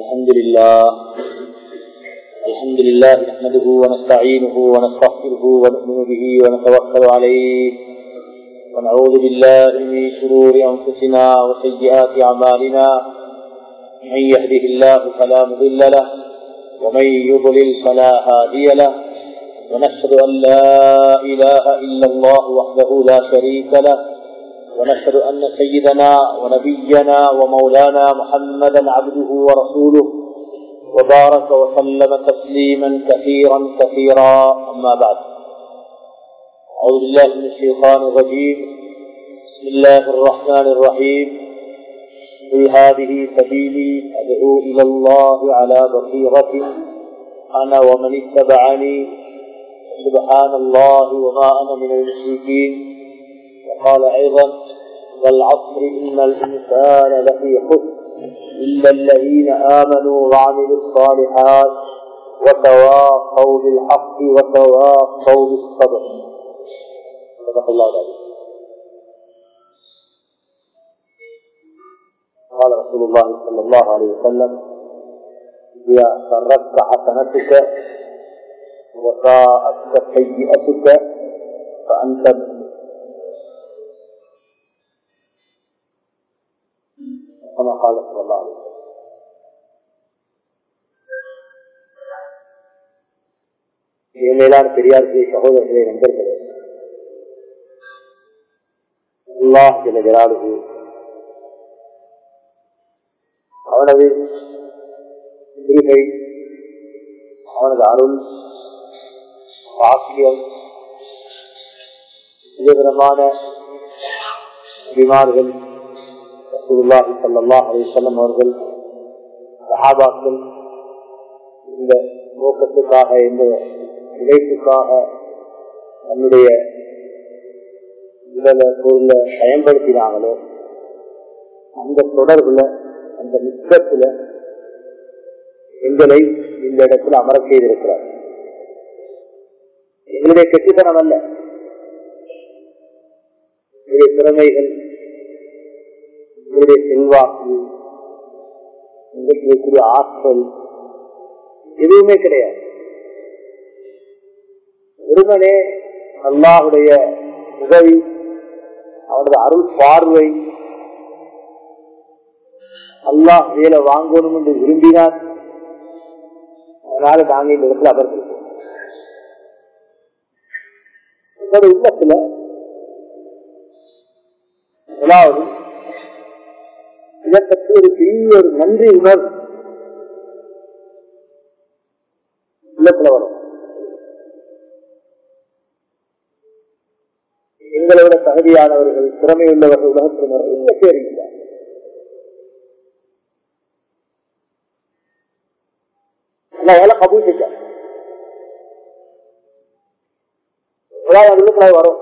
الحمد لله الحمد لله نحمده ونستعينه ونستغفره ونؤمن به ونتوكل عليه ونعوذ بالله من شرور أنفسنا وسيئات أعمالنا من يهده الله فلا مضل له ومن يضلل فلا هادي له ونشهد أن لا إله إلا الله وحده لا شريك له ونشهد أن سيدنا ونبينا ومولانا محمدا عبده ورسوله وبارك وسلم تسليما كثيرا كثيرا أما بعد أعوذ بالله من الشيطان الرجيم بسم الله الرحمن الرحيم قل هذه سبيلي أدعو إلى الله على بصيرة أنا ومن اتبعني سبحان الله وما أنا من المشركين وقال أيضا والعصر إن الإنسان لفي خسر إلا الذين آمنوا وعملوا الصالحات وتواصوا بالحق وتواصوا بالصبر صدق الله العظيم قال رسول الله صلى الله عليه وسلم إذا سرتك حسنتك وساءتك سيئتك فأنت كما قال صلى الله عليه وسلم மேலான பெரியார்களே சகோதரர்களே நண்பர்களே அல்லாஹ் ஜல ஜலாலுகு அவனது கிருபை அவனது அருள் பாக்கியம் விதவிதமான விமார்கள் ரசூலுல்லாஹி ஸல்லல்லாஹு அலைஹி வஸல்லம் அவர்கள் சஹாபாக்கள் இந்த நோக்கத்துக்காக இந்த இழைப்புக்காக தன்னுடைய உடல பொருளை பயன்படுத்தினாங்களோ அந்த தொடர்புல அந்த நிச்சயத்துல எங்களை இந்த இடத்துல அமர செய்திருக்கிறார் எங்களுடைய கெட்டித்தனம் அல்ல எங்களுடைய திறமைகள் எங்களுடைய செல்வாக்கு எங்களுக்கு இருக்கக்கூடிய ஆற்றல் எதுவுமே கிடையாது ஒருவனே அல்லாஹுடைய உதவி அவனது அருள் பார்வை அல்லாஹ் வேலை வாங்கணும் என்று விரும்பினார் அதனால நாங்கள் இந்த இடத்துல அமர்ந்திருக்கோம் என்னோட உள்ளத்துல முதலாவது இதை பற்றி ஒரு பெரிய ஒரு நன்றி உணர்வு உள்ளத்துல வரும் எங்களை விட தகுதியானவர்கள் திறமை உள்ளவர்கள் உலகத்தில் நிறைய பேர் இல்லை வேலை கபூல் செஞ்ச உள்ளத்துல வரும்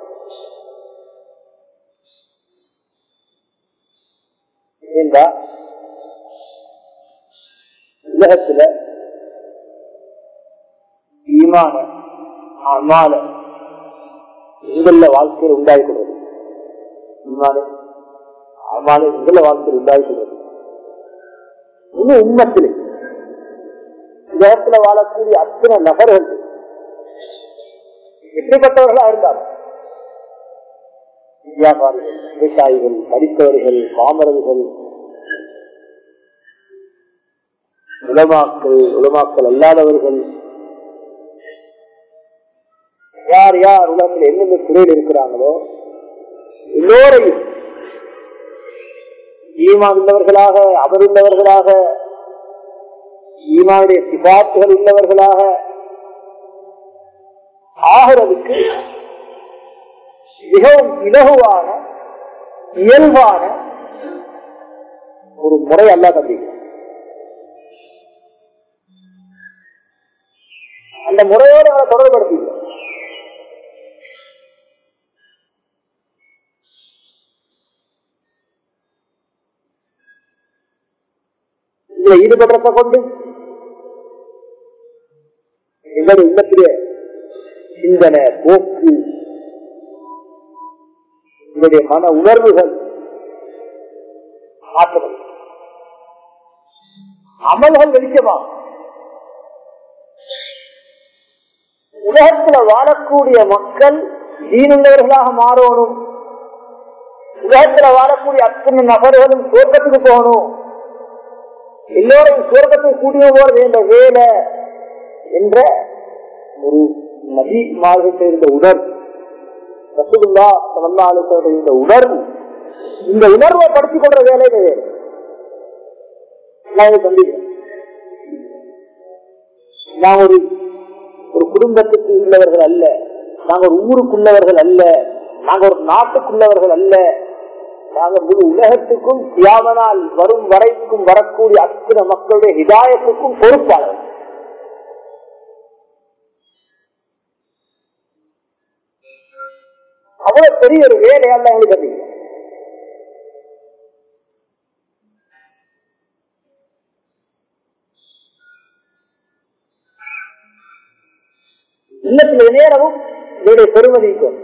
ஏண்டா உலகத்துல ஈமான அமால எங்கள்ல வாழ்க்கையில் உண்டாகிக்கிறது ஈமான அமால எங்கள்ல வாழ்க்கையில் உண்டாகிக்கிறது இன்னும் உண்மத்திலே உலகத்துல வாழக்கூடிய அத்தனை நபர்கள் எப்படிப்பட்டவர்களா இருந்தாலும் வியாபாரிகள் விவசாயிகள் படித்தவர்கள் பாமரர்கள் உலமாக்கள் உலமாக்கள் அல்லாதவர்கள் யார் யார் உலகத்தில் என்னென்ன துறையில் இருக்கிறாங்களோ எல்லோரையும் ஈமான் உள்ளவர்களாக அமருள்ளவர்களாக ஈமானுடைய சிபாத்துகள் உள்ளவர்களாக ஆகிறதுக்கு மிகவும் இலகுவான இயல்பான ஒரு முறை அல்ல தம்பிங்க அந்த முறையோடு அவரை தொடர்படுத்தி இதுல ஈடுபடுறத கொண்டு எங்களுடைய உள்ளத்திலே சிந்தனை போக்கு உங்களுடைய மன உணர்வுகள் மாற்றப்படும் அமல்கள் வெளிச்சமாகும் உலகத்துல வாழக்கூடிய மக்கள் தீனுள்ளவர்களாக மாறணும் உலகத்துல வாழக்கூடிய அத்தனை நபர்களும் சுவர்க்கத்துக்கு போகணும் எல்லோரையும் சுவர்க்கத்துக்கு கூட்டிய போறது என்ற வேலை என்ற ஒரு நதி மார்க்கத்தில் இருந்த உணர்வு ரசகுல்லா சல்லா அலுவலர் இந்த உணர்வு இந்த உணர்வை படுத்திக் கொள்ற வேலை இந்த வேலை நான் இதை சந்திக்கிறேன் நான் ஒரு ஒரு குடும்பத்துக்கு உள்ளவர்கள் அல்ல நாங்க ஒரு ஊருக்குள்ளவர்கள் அல்ல நாங்க ஒரு நாட்டுக்குள்ளவர்கள் அல்ல நாங்க முழு உலகத்துக்கும் தியாகனால் வரும் வரைக்கும் வரக்கூடிய அத்தனை மக்களுடைய ஹிதாயத்துக்கும் பொறுப்பாளர் அவ்வளவு பெரிய ஒரு வேலையால் எங்களுக்கு அது இல்லத்துல நேரமும் இதனுடைய பெருமதிக்கும்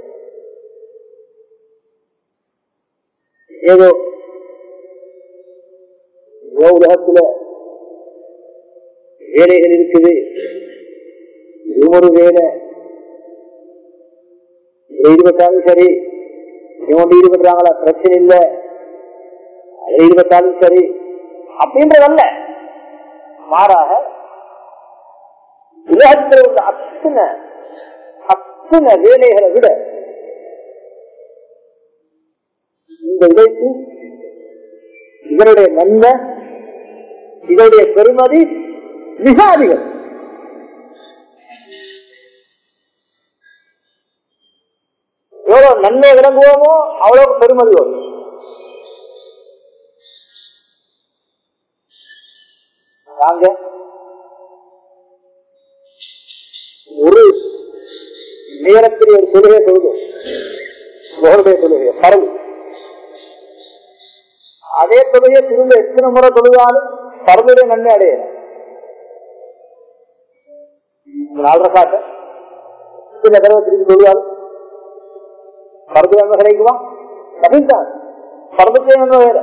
ஏதோ ஏதோ உலகத்துல வேலைகள் இருக்குது இது ஒரு வேலை ஈடுபட்டாலும் சரி இவங்க ஈடுபடுறாங்களா பிரச்சனை இல்ல அதுல ஈடுபட்டாலும் சரி அப்படின்றதல்ல மாறாக உலகத்தில் உள்ள அத்தனை அத்தனை வேலைகளை விட இந்த உழைப்பு இதனுடைய நன்மை இதனுடைய பெருமதி மிக அதிகம் எவ்வளவு நன்மை விளங்குவோமோ அவ்வளவு பெருமதி வரும் நாங்க ஒரு நேரத்தில் ஒரு தொழுகை தொழுதும் முகருடைய தொழுகை பரவு அதே தொழுகை திரும்ப எத்தனை முறை தொழுதாலும் பரவுடைய நன்மை அடையணும் நாலரை காட்ட எத்தனை தடவை திரும்பி தொழுதாலும் பரது நன்மை கிடைக்குமா அப்படின்தான் பரதத்தை நன்மை வேற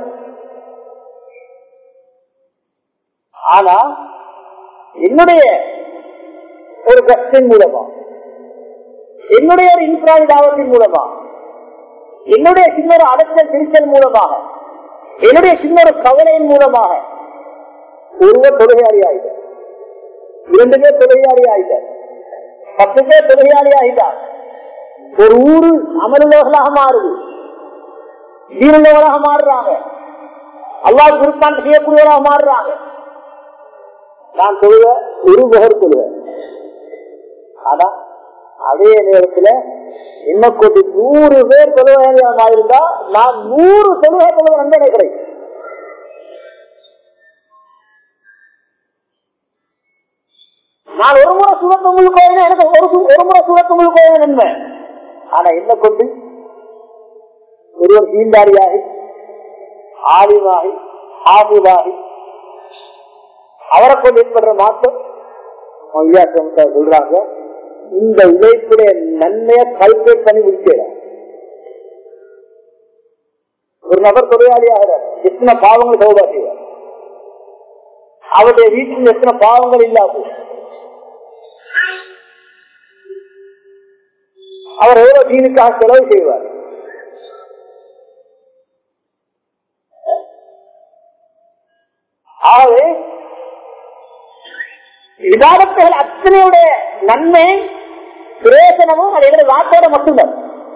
ஆனா என்னுடைய ஒரு கஷ்டின் மூலமா என்னுடைய ஒரு இன்ஃபிராஜ் தாவத்தின் மூலமா என்னுடைய சின்ன ஒரு அடச்சல் திருச்சல் மூலமாக என்னுடைய சின்ன ஒரு கவலையின் மூலமாக ஒருவர் தொழுகையாளி ஆகிட்டார் இரண்டு பேர் தொழுகையாளி ஆகிட்டார் பத்து பேர் தொழுகையாளி ஆகிட்டார் ஒரு ஊரு அமலுள்ளவர்களாக மாறுது வீரர்களாக மாறுறாங்க அல்லாஹ் விருப்பான் செய்யக்கூடியவராக மாறுறாங்க நான் சொல்லுவ ஒரு முகர் சொல்லுவேன் ஆனா அதே நேரத்துல என்ன கோட்டி நூறு பேர் தொழுகையாக இருந்தா நான் நூறு தொழுகை தொழுக நன்மை கிடைக்கும் நான் ஒரு முறை சுரத்து உங்களுக்கு எனக்கு ஒரு ஒரு முறை சுரத்து உங்களுக்கு நன்மை ஆனா என்ன கொண்டு ஒருவர் தீண்டாரியாகி ஆலிமாகி ஆசிவாகி அவரை கொண்டு ஏற்படுற மாற்றம் சொல்றாங்க இந்த உழைப்புடைய நன்மையை கல்குலேட் பண்ணி முடிச்சிடலாம் ஒரு நபர் தொழிலாளி ஆகிறார் எத்தனை பாவங்கள் சௌதா செய்வார் அவருடைய வீட்டில் எத்தனை பாவங்கள் இல்லாமல் அவர் எவ்வளவு தீனுக்காக செலவு செய்வார் ஆகவே விவாதத்துகள் அத்தனையுடைய நன்மை பிரயோசனமும் அது எங்களை வார்த்தையோட மட்டும்தான்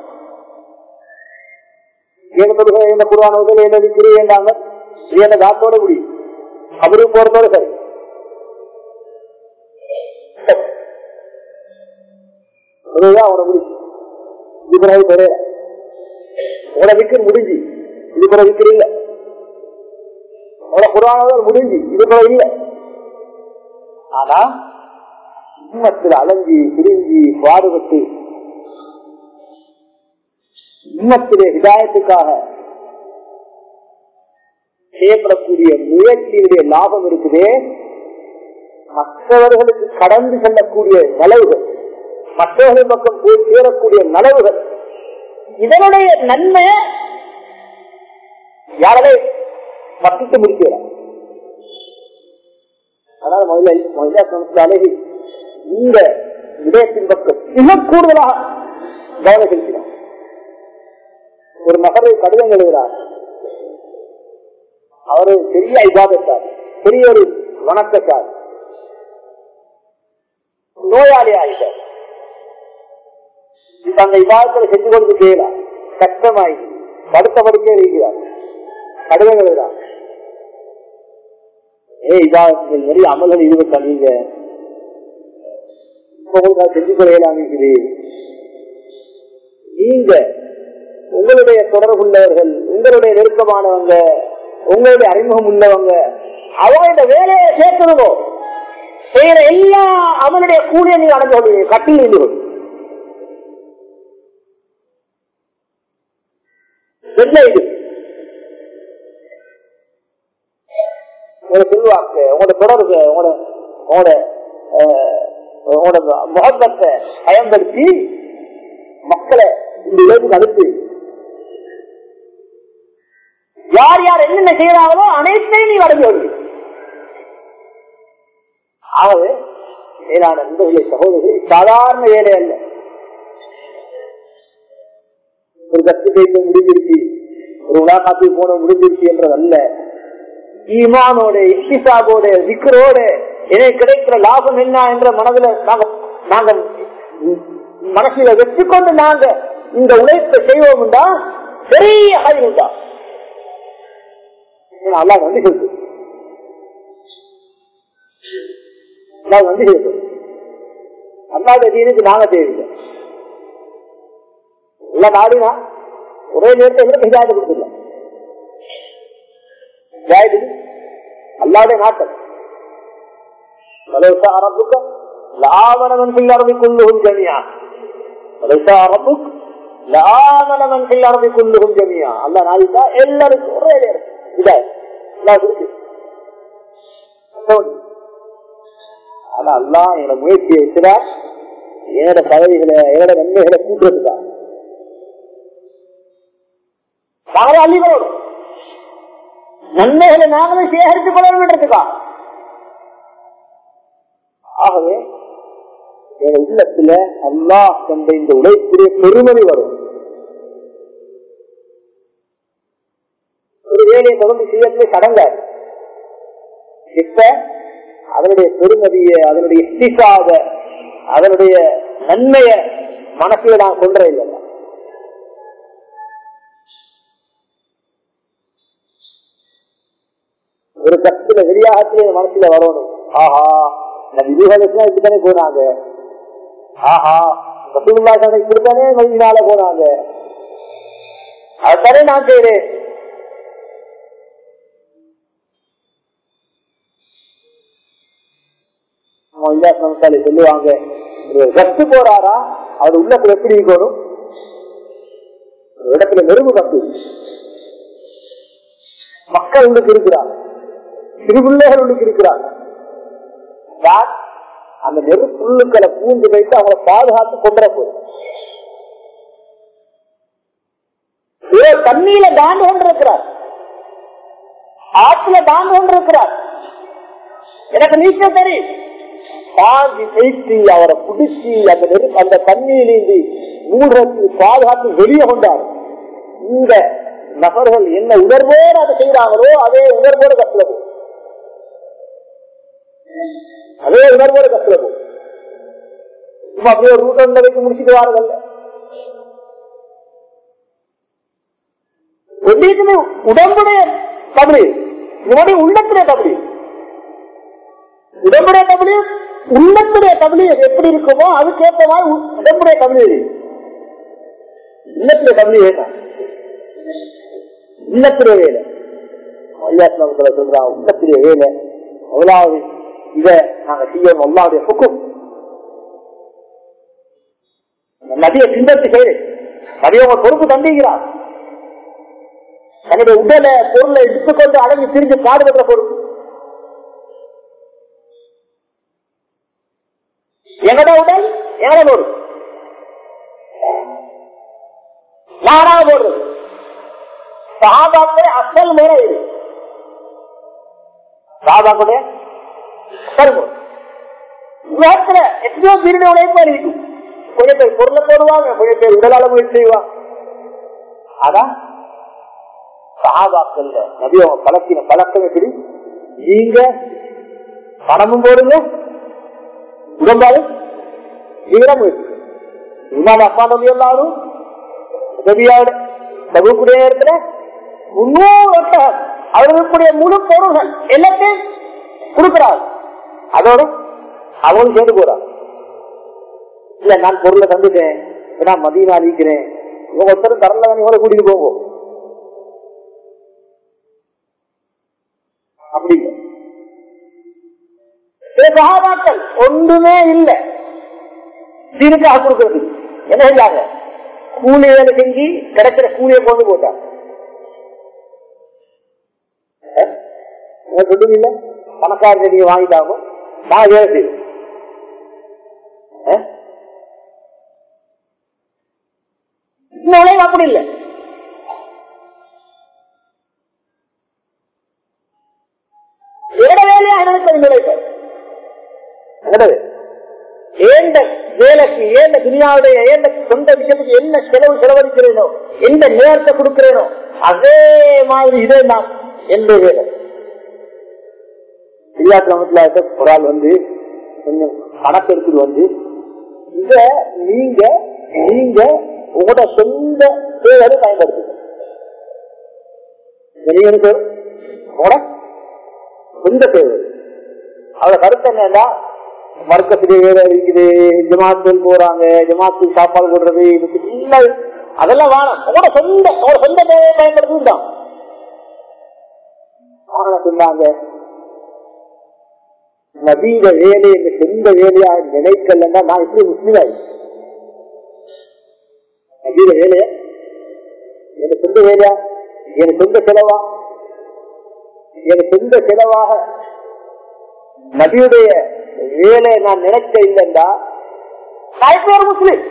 என்ன குருவான முதல் என்ன விக்கிறீ என்றாங்க இது என்ன வார்த்தையோட முடியும் அவருக்கு போறதோட சரி அதுதான் அவனை முடிச்சு இது பிறகு பெரிய உன விக்கிற முடிஞ்சு இது பிறகு விக்கிற இல்ல உன குரானவர் முடிஞ்சு இது பிறகு இல்ல ஆனா உம்மத்தில் அலைஞ்சி பிரிஞ்சி பாடுபட்டு உம்மத்திலே ஹிதாயத்துக்காக செய்யப்படக்கூடிய முயற்சியினுடைய லாபம் இருக்குதே மற்றவர்களுக்கு கடந்து செல்லக்கூடிய நலவுகள் மற்றவர்கள் பக்கம் போய் சேரக்கூடிய நலவுகள் இதனுடைய நன்மையை யாரவே மத்திட்டு முடிக்கிறார் அதனால முதல்ல முதல்ல சமஸ்தாலே இந்த விடயத்தின் பக்கம் மிக கூடுதலாக கவனம் செலுத்தினார் ஒரு நபரை கடிதம் எழுதுகிறார் அவரு பெரிய இபாதத்தார் பெரிய ஒரு வணக்கத்தார் நோயாளி ஆயிட்டார் இப்ப அந்த இபாதத்தை செஞ்சு கொண்டு செய்யல கஷ்டமாயி படுத்த படுக்கே இருக்கிறார் கடிதம் எழுதுகிறார் ஏ இபாதத்தில் நிறைய அமல்கள் ஈடுபட்டா நீங்க உங்களுக்கு அது செஞ்சு கொள்ளையலாம் இருக்குது நீங்க உங்களுடைய தொடர்புள்ளவர்கள் உங்களுடைய நெருக்கமானவங்க உங்களுடைய அறிமுகம் உள்ளவங்க அவங்களோட வேலையை சேர்க்கணுமோ செய்யற எல்லா அவனுடைய கூலியை நீங்க அடைஞ்சு கொள்வீங்க கட்டில் இருந்து கொள்வீங்க என்ன இது உங்களோட செல்வாக்கு உங்களோட தொடர்பு உங்களோட உங்களோட அஹ், உங்களோட முகத்தை பயன்படுத்தி மக்களை இந்த உலகத்துக்கு அனுப்பி யார் யார் என்னென்ன செய்யறாங்களோ அனைத்தையும் நீ அடைஞ்சு வருவீங்க ஆகவே மேலான நண்பர்களே சகோதரி சாதாரண வேலை அல்ல ஒரு கத்துக்கைக்கு முடிஞ்சிருச்சு ஒரு உலாகாத்துக்கு போன முடிஞ்சிருச்சு என்றதல்ல ஈமானோட இஷ்டிசாபோட விக்கரோட எனக்கு கிடைக்கிற லாபம் என்ன என்ற மனதுல நாங்க நாங்க மனசுல வச்சுக்கொண்டு நாங்க இந்த உழைப்பை செய்வோம்டா பெரிய அறிவுண்டா அல்லா வந்து சொல்லுது அல்லா வந்து சொல்லுது அல்லாத தீனுக்கு நாங்க தேவையில்லை எல்லாம் நாடினா ஒரே நேரத்தை எங்களுக்கு ஹிதாயத்தை கொடுத்துடலாம் ஜாயிது அல்லாத நாட்டம் ولو شاء ربك لآمن من في الأرض كلهم جميعا ولو شاء ربك لآمن من في الأرض كلهم جميعا الله நாடிட்டா எல்லாருக்கும் ஒரே நேரம் ஹிதாயத் அல்லாஹ் இருக்கு ஆனா அல்லா என்னோட முயற்சியை வைக்கிறார் என்னோட பதவிகளை என்னோட நன்மைகளை கூட்டுறதுதான் நாங்களே அள்ளிக்கிறோம் நன்மைகளை நாங்களே சேகரித்துக் கொள்ள வேண்டியதுக்கா ஆகவே என் உள்ளத்துல அல்லாஹ் கொண்ட இந்த உழைப்புடைய பெருமதி வரும் ஒரு வேலையை தொடர்ந்து செய்யறதுல கடங்காது இப்ப அதனுடைய பெருமதிய அதனுடைய இஷ்டிக்காக அதனுடைய நன்மைய மனசுல நான் கொன்ற இல்லை ஒரு கஷ்டத்துல வெளியாகத்திலே மனசுல வரணும் ஆஹா நம்ம இதுகளுக்கு இப்படித்தானே போனாங்க ஆஹா ரசூலுல்லா சந்தை இப்படித்தானே மதினால போனாங்க அதுதானே நான் செய்றேன் நமக்காலே சொல்லுவாங்க கத்து போறாரா அவர் உள்ளத்துல எப்படி இருக்கணும் ஒரு இடத்துல நெருப்பு கத்து மக்கள் உள்ளுக்கு இருக்கிறார் சிறுபிள்ளைகள் உள்ளுக்கு இருக்கிறார் யார் அந்த நெருப்புள்ளுக்களை பூந்து வைத்து அவங்களை பாதுகாத்து கொண்டுற போதும் தண்ணியில தாண்டு கொண்டிருக்கிறார் ஆற்றுல தாண்டு கொண்டிருக்கிறார் எனக்கு நீச்சல் தெரியும் பாஞ்சி பேசி அவரை பிடிச்சி அந்த நெருப்பு அந்த தண்ணியிலிருந்து மூடுறதுக்கு பாதுகாத்து வெளியே கொண்டார் இந்த நபர்கள் என்ன உணர்வோடு அதை செய்யறாங்களோ அதே உணர்வோடு கத்துறது அதே உணர்வோடு கத்துறது சும்மா அப்படியே ஒரு ரூட்டை வைத்து முடிச்சுட்டு வாரதல்ல ஒன்றியத்துமே உடம்புடைய தமிழ் இவனுடைய உள்ளத்துடைய தமிழ் உடம்புடைய தமிழ் உள்ளத்துடைய தமிழ் எப்படி இருக்குமோ அதுக்கேற்ற மாதிரி உடம்புடைய தமிழ் இல்லத்துடைய தமிழ் வேண்டாம் இல்லத்துடைய வேலை ஐயாத்மாவுக்களை சொல்றான் உள்ளத்துடைய வேலை முதலாவது இத நாங்க செய்யணும் அல்லாவுடைய சுக்கும் நதியை பின்பற்றி செய்யறேன் நதியை உங்க பொறுப்பு தந்திக்கிறார் தன்னுடைய உடலை பொருளை எடுத்துக்கொண்டு அடங்கி திரிஞ்சு பாடுபடுற பொறுப்பு எங்கட உடல் எங்கட பொருள் நானாக போடுறது சகாபாக்களே அசல் முறை இது சகாபாக்களுடைய பாருங்க உலகத்துல எத்தனையோ திருட உழைப்பு இருக்கும் கொஞ்சம் பேர் பொருளை போடுவாங்க கொஞ்சம் பேர் உடலால முயற்சி செய்வாங்க அதான் சகாபாக்கள் நபி அவங்க பழக்கின பழக்கம் எப்படி நீங்க பணமும் போடுங்க உடம்பாடு நீங்க முயற்சி இமாம் அஸ்மான் நபி எல்லாரும் நபியோட தகுக்கூடிய நேரத்துல முன்னூறு ஒட்டகம் அவர்களுக்குடைய முழு பொருள்கள் எல்லாத்தையும் கொடுக்கிறார் அதோட அவங்களும் சேர்ந்து போறாங்க இல்ல நான் பொருளை தந்துட்டேன் நான் மதியம் அறிவிக்கிறேன் உங்க ஒருத்தர் தரல கூட கூட்டிட்டு போவோம் அப்படி இல்லை சில சகாபாக்கள் ஒன்றுமே இல்லை சீனுக்காக கொடுக்கிறது என்ன செஞ்சாங்க கூலி வேலை செஞ்சு கிடைக்கிற கூலியை கொண்டு போட்டாங்க சொல்லுங்க இல்ல பணக்காரங்க நீங்க வாங்கிட்டாங்க நான் வேலை செய்வேன் இன்னொரு அப்படி இல்லை என்னோட வேலையா எனக்கு நிலைப்பார் என்னது ஏந்த வேலைக்கு ஏந்த துணியாவுடைய ஏந்த சொந்த விஷயத்துக்கு என்ன செலவு செலவழிக்கிறேனோ எந்த நேரத்தை கொடுக்கிறேனோ அதே மாதிரி இதே நான் எந்த வேலை இல்லாத்துல ஒரு ஆள் வந்து கொஞ்சம் கணக்கு எடுத்துட்டு வந்து இத நீங்க நீங்க உங்களோட சொந்த தேவையை பயன்படுத்துங்க நீங்க எனக்கு உங்களோட சொந்த தேவை அவரோட கருத்து என்னன்னா மர்க்கத்திலே வேலை இருக்குது ஜமாத்தில் போறாங்க ஜமாத்துக்கு சாப்பாடு போடுறது இதுக்கு எல்லாம் அதெல்லாம் வேணும் உங்களோட சொந்த உங்களோட சொந்த தேவையை பயன்படுத்துதான் சொன்னாங்க நவீன வேலை என்ற சொந்த வேலையா நினைக்கலன்னா நான் எப்படி முஸ்லீம் ஆயிடுச்சு நவீன வேலையா எனக்கு சொந்த வேலையா எனக்கு சொந்த செலவா எனக்கு சொந்த செலவாக நபியுடைய வேலை நான் நினைக்க இல்லைண்டா நான் பேர் முஸ்லீம்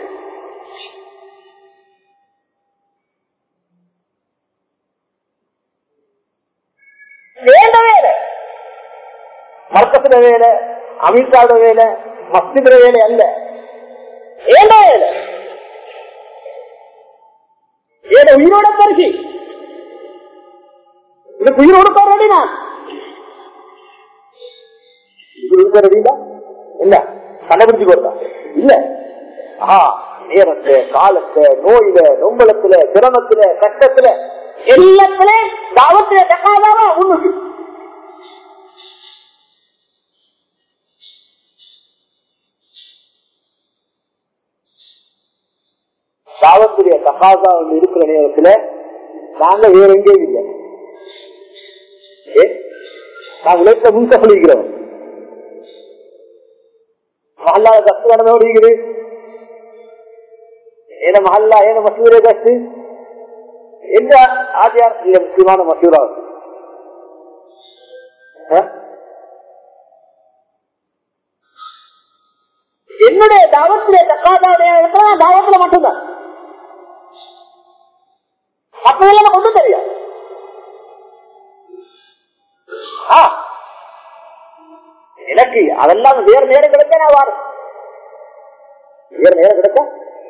வேண்ட வேலை மர்க்கத்துல வேலை அமெரிக்காவோட வேலை மஸ்திர வேலை அல்ல ஏண்ட வேலை ஏட உயிரோட பரிசு இதுக்கு உயிரோடு போறடி நான் இருக்கிறதா இல்ல கண்டுபிடிச்சு கொடுத்தா இல்ல ஆ நேரத்தை காலத்தை நோயில நொம்பலத்துல சிரமத்துல கஷ்டத்துல எல்லாத்துல தாவத்துல தக்காதாவா ஒண்ணு தாவத்துடைய தகாதா ஒன்று இருக்கிற நேரத்துல நாங்க வேற எங்கேயும் இல்லை நாங்க லேட்ல முன்க சொல்லிக்கிறோம் மஹல்லால கஷ்ட நடந்து ஓடிக்குது ஏன மஹல்லா ஏன மசூரே கஷ்டு எந்த ஆதியார் இல்ல முக்கியமான மசூரா என்னுடைய தாவத்திலே தக்காதாவுடைய இடத்துல தாவத்துல மட்டும்தான் மற்றதெல்லாம் ஒன்றும் தெரியாது எனக்கு அதெல்லாம் வேறு நேரம் கிடைச்சா நான் வாரு வேறு நேரம் கிடைச்சா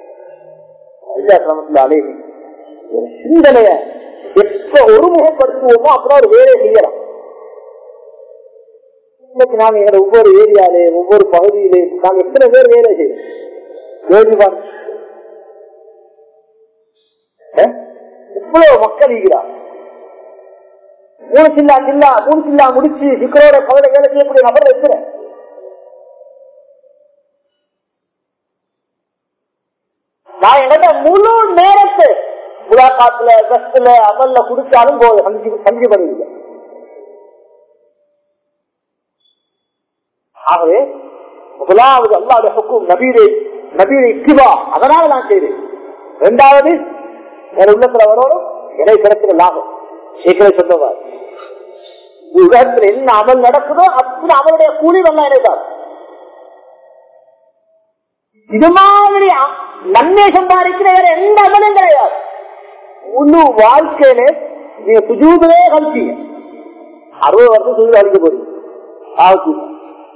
அழகி ஒரு சிந்தனைய எப்ப ஒருமுகப்படுத்துவோமோ அப்புறம் ஒரு வேலையை செய்யலாம் இன்னைக்கு நாங்க எங்க ஒவ்வொரு ஏரியாலே ஒவ்வொரு பகுதியிலே நாங்க எத்தனை பேர் வேலை செய்யறோம் யோசிப்பாங்க எவ்வளவு மக்கள் இருக்கிறார் மூணு சில்லா சில்லா மூணு சில்லா முடிச்சு சிக்கரோட கவலை வேலை செய்யக்கூடிய நபர் இருக்கிறேன் நான் என்னோட முழு நேரத்தை முலாக்காத்துல கஸ்ட்ல அமல்ல குடிச்சாலும் போதும் சந்தி சந்தி பண்ணுவீங்க ஆகவே முதலாவது அல்லாத ஹுக்கும் நபீரை நபீரை இக்கிவா அதனால நான் செய்தேன் இரண்டாவது என் உள்ளத்துல வரோடும் இலை கிடக்கிற லாபம் சீக்கிரம் சொந்தவார் உலகத்தில் என்ன அமல் நடக்குதோ அத்தனை அவருடைய கூலி வல்லா இணைந்தார் இது மாதிரி நன்மை சம்பாதிக்கிற வேற எந்த அமலும் கிடையாது முழு வாழ்க்கையில நீங்க சுஜூதவே கழிச்சீங்க அறுபது வருஷம் சுஜூது அழிக்க போறீங்க ஆச்சு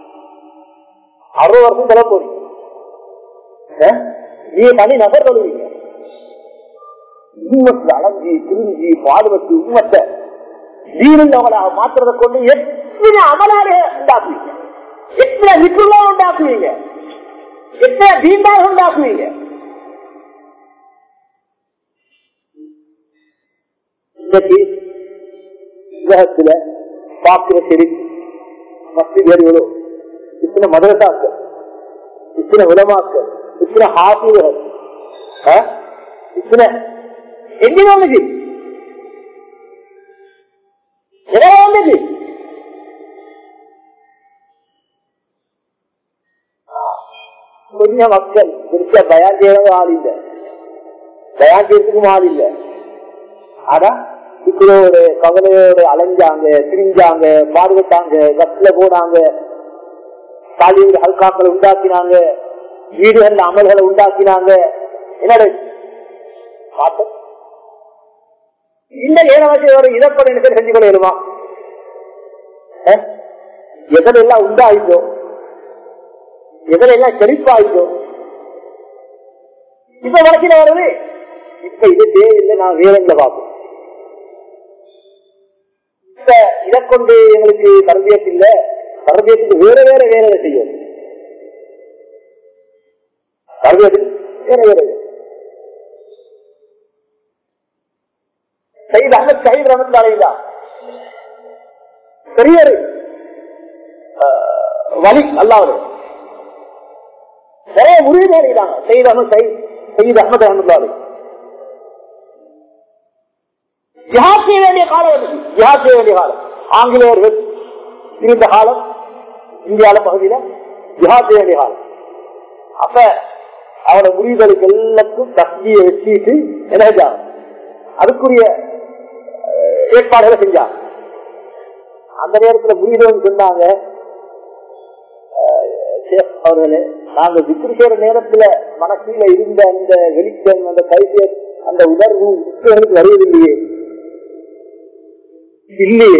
அறுபது வருஷம் தர போறீங்க அஹ்? நீங்க தனி நபர் தொழுவீங்க உண்மத்தை அலைஞ்சி திரிஞ்சி பாடுபட்டு உண்மத்தை தீனுள்ளவங்களாக மாற்றுறதை கொண்டு எத்தனை அமலாக உண்டாக்குவீங்க எத்தனை விட்டுள்ள உண்டாக்குவீங்க எத்தனை தீண்டாக உண்டாக்குவீங்க இன்னைக்கு உலகத்துல பார்க்கிற சரி மஸ்திகளோ இத்தனை மதரசாக்கள் இத்தனை உலமாக்கள் இத்தனை ஹாசிகள் இத்தனை எங்க வந்துச்சு எங்க வந்துச்சு கொஞ்சம் மக்கள் பெருசா பயான் செய்யறதும் ஆள் இல்லை பயான் செய்யறதுக்கும் ஆள் இல்லை ஆனா இத்தனோட கவலையோடு அலைஞ்சாங்க திரிஞ்சாங்க பாடுபட்டாங்க பஸ்ல போனாங்க காலியில் ஹல்காக்களை உண்டாக்கினாங்க வீடுகள்ல அமல்களை உண்டாக்கினாங்க என்னோட பார்த்தோம் இந்த ஏழாவது ஒரு இழப்பட எனக்கு செஞ்சு கொள்ள இயலுமா எதில் எல்லாம் உண்டாயிட்டோ எதில் எல்லாம் செழிப்பாயிட்டோ இப்ப வழக்கில வருது இப்ப இது தேவையில்லை நான் வேலைங்களை பார்ப்போம் இப்ப இதை கொண்டு எங்களுக்கு தரபியத்து இல்ல தரபியத்துக்கு வேற வேற வேலைகளை செய்யும் தரபியத்துக்கு வேற வேற வேலை. சைத் அஹமத் சஹீத் ரமத்தாலையா பெரிய ஒரு, அஹ், வலி அல்லாவது நிறைய முறிவு அடைகிறாங்க சைத் அஹமத் சயீத் சயீத் அஹமத் அஹமதாலி ஜிஹாத் செய்ய வேண்டிய காலம் வந்துச்சு ஜிஹாத் செய்ய வேண்டிய காலம் ஆங்கிலேயர்கள் இருந்த காலம் இந்தியால பகுதியில ஜிஹாத் செய்ய வேண்டிய காலம் அப்ப அவரோட முறிவுகளுக்கு எல்லாத்துக்கும் தஸ்தியை வச்சுட்டு என்ன செஞ்சாங்க? அதுக்குரிய அஹ், ஏற்பாடுகளை செஞ்சாங்க அந்த நேரத்துல முறிவுகள் சொன்னாங்க அஹ், ஷேக் அவர்களே நாங்க விக்ரி செய்யற நேரத்துல மனசுல இருந்த அந்த வெளிச்சம் அந்த கைசிய அந்த உணர்வு இப்ப எங்களுக்கு வருவதில்லையே இல்லையே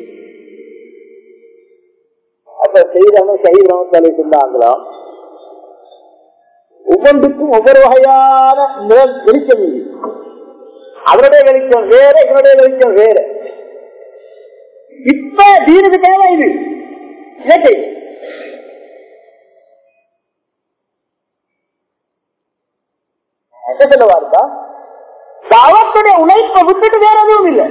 அப்ப செய்தாம சைவத்தை சொன்னாங்களாம் ஒவ்வொன்றுக்கும் ஒவ்வொரு வகையான நிழல் வெளிச்சம் இல்லை அவருடைய வெளிச்சம் வேற இவருடைய வெளிச்சம் வேற இப்ப தீனுக்கு தேவை இது இயற்கை என்ன சொல்லுவா இருக்கா தாவத்துடைய உழைப்பை விட்டுட்டு வேற எதுவும் இல்லை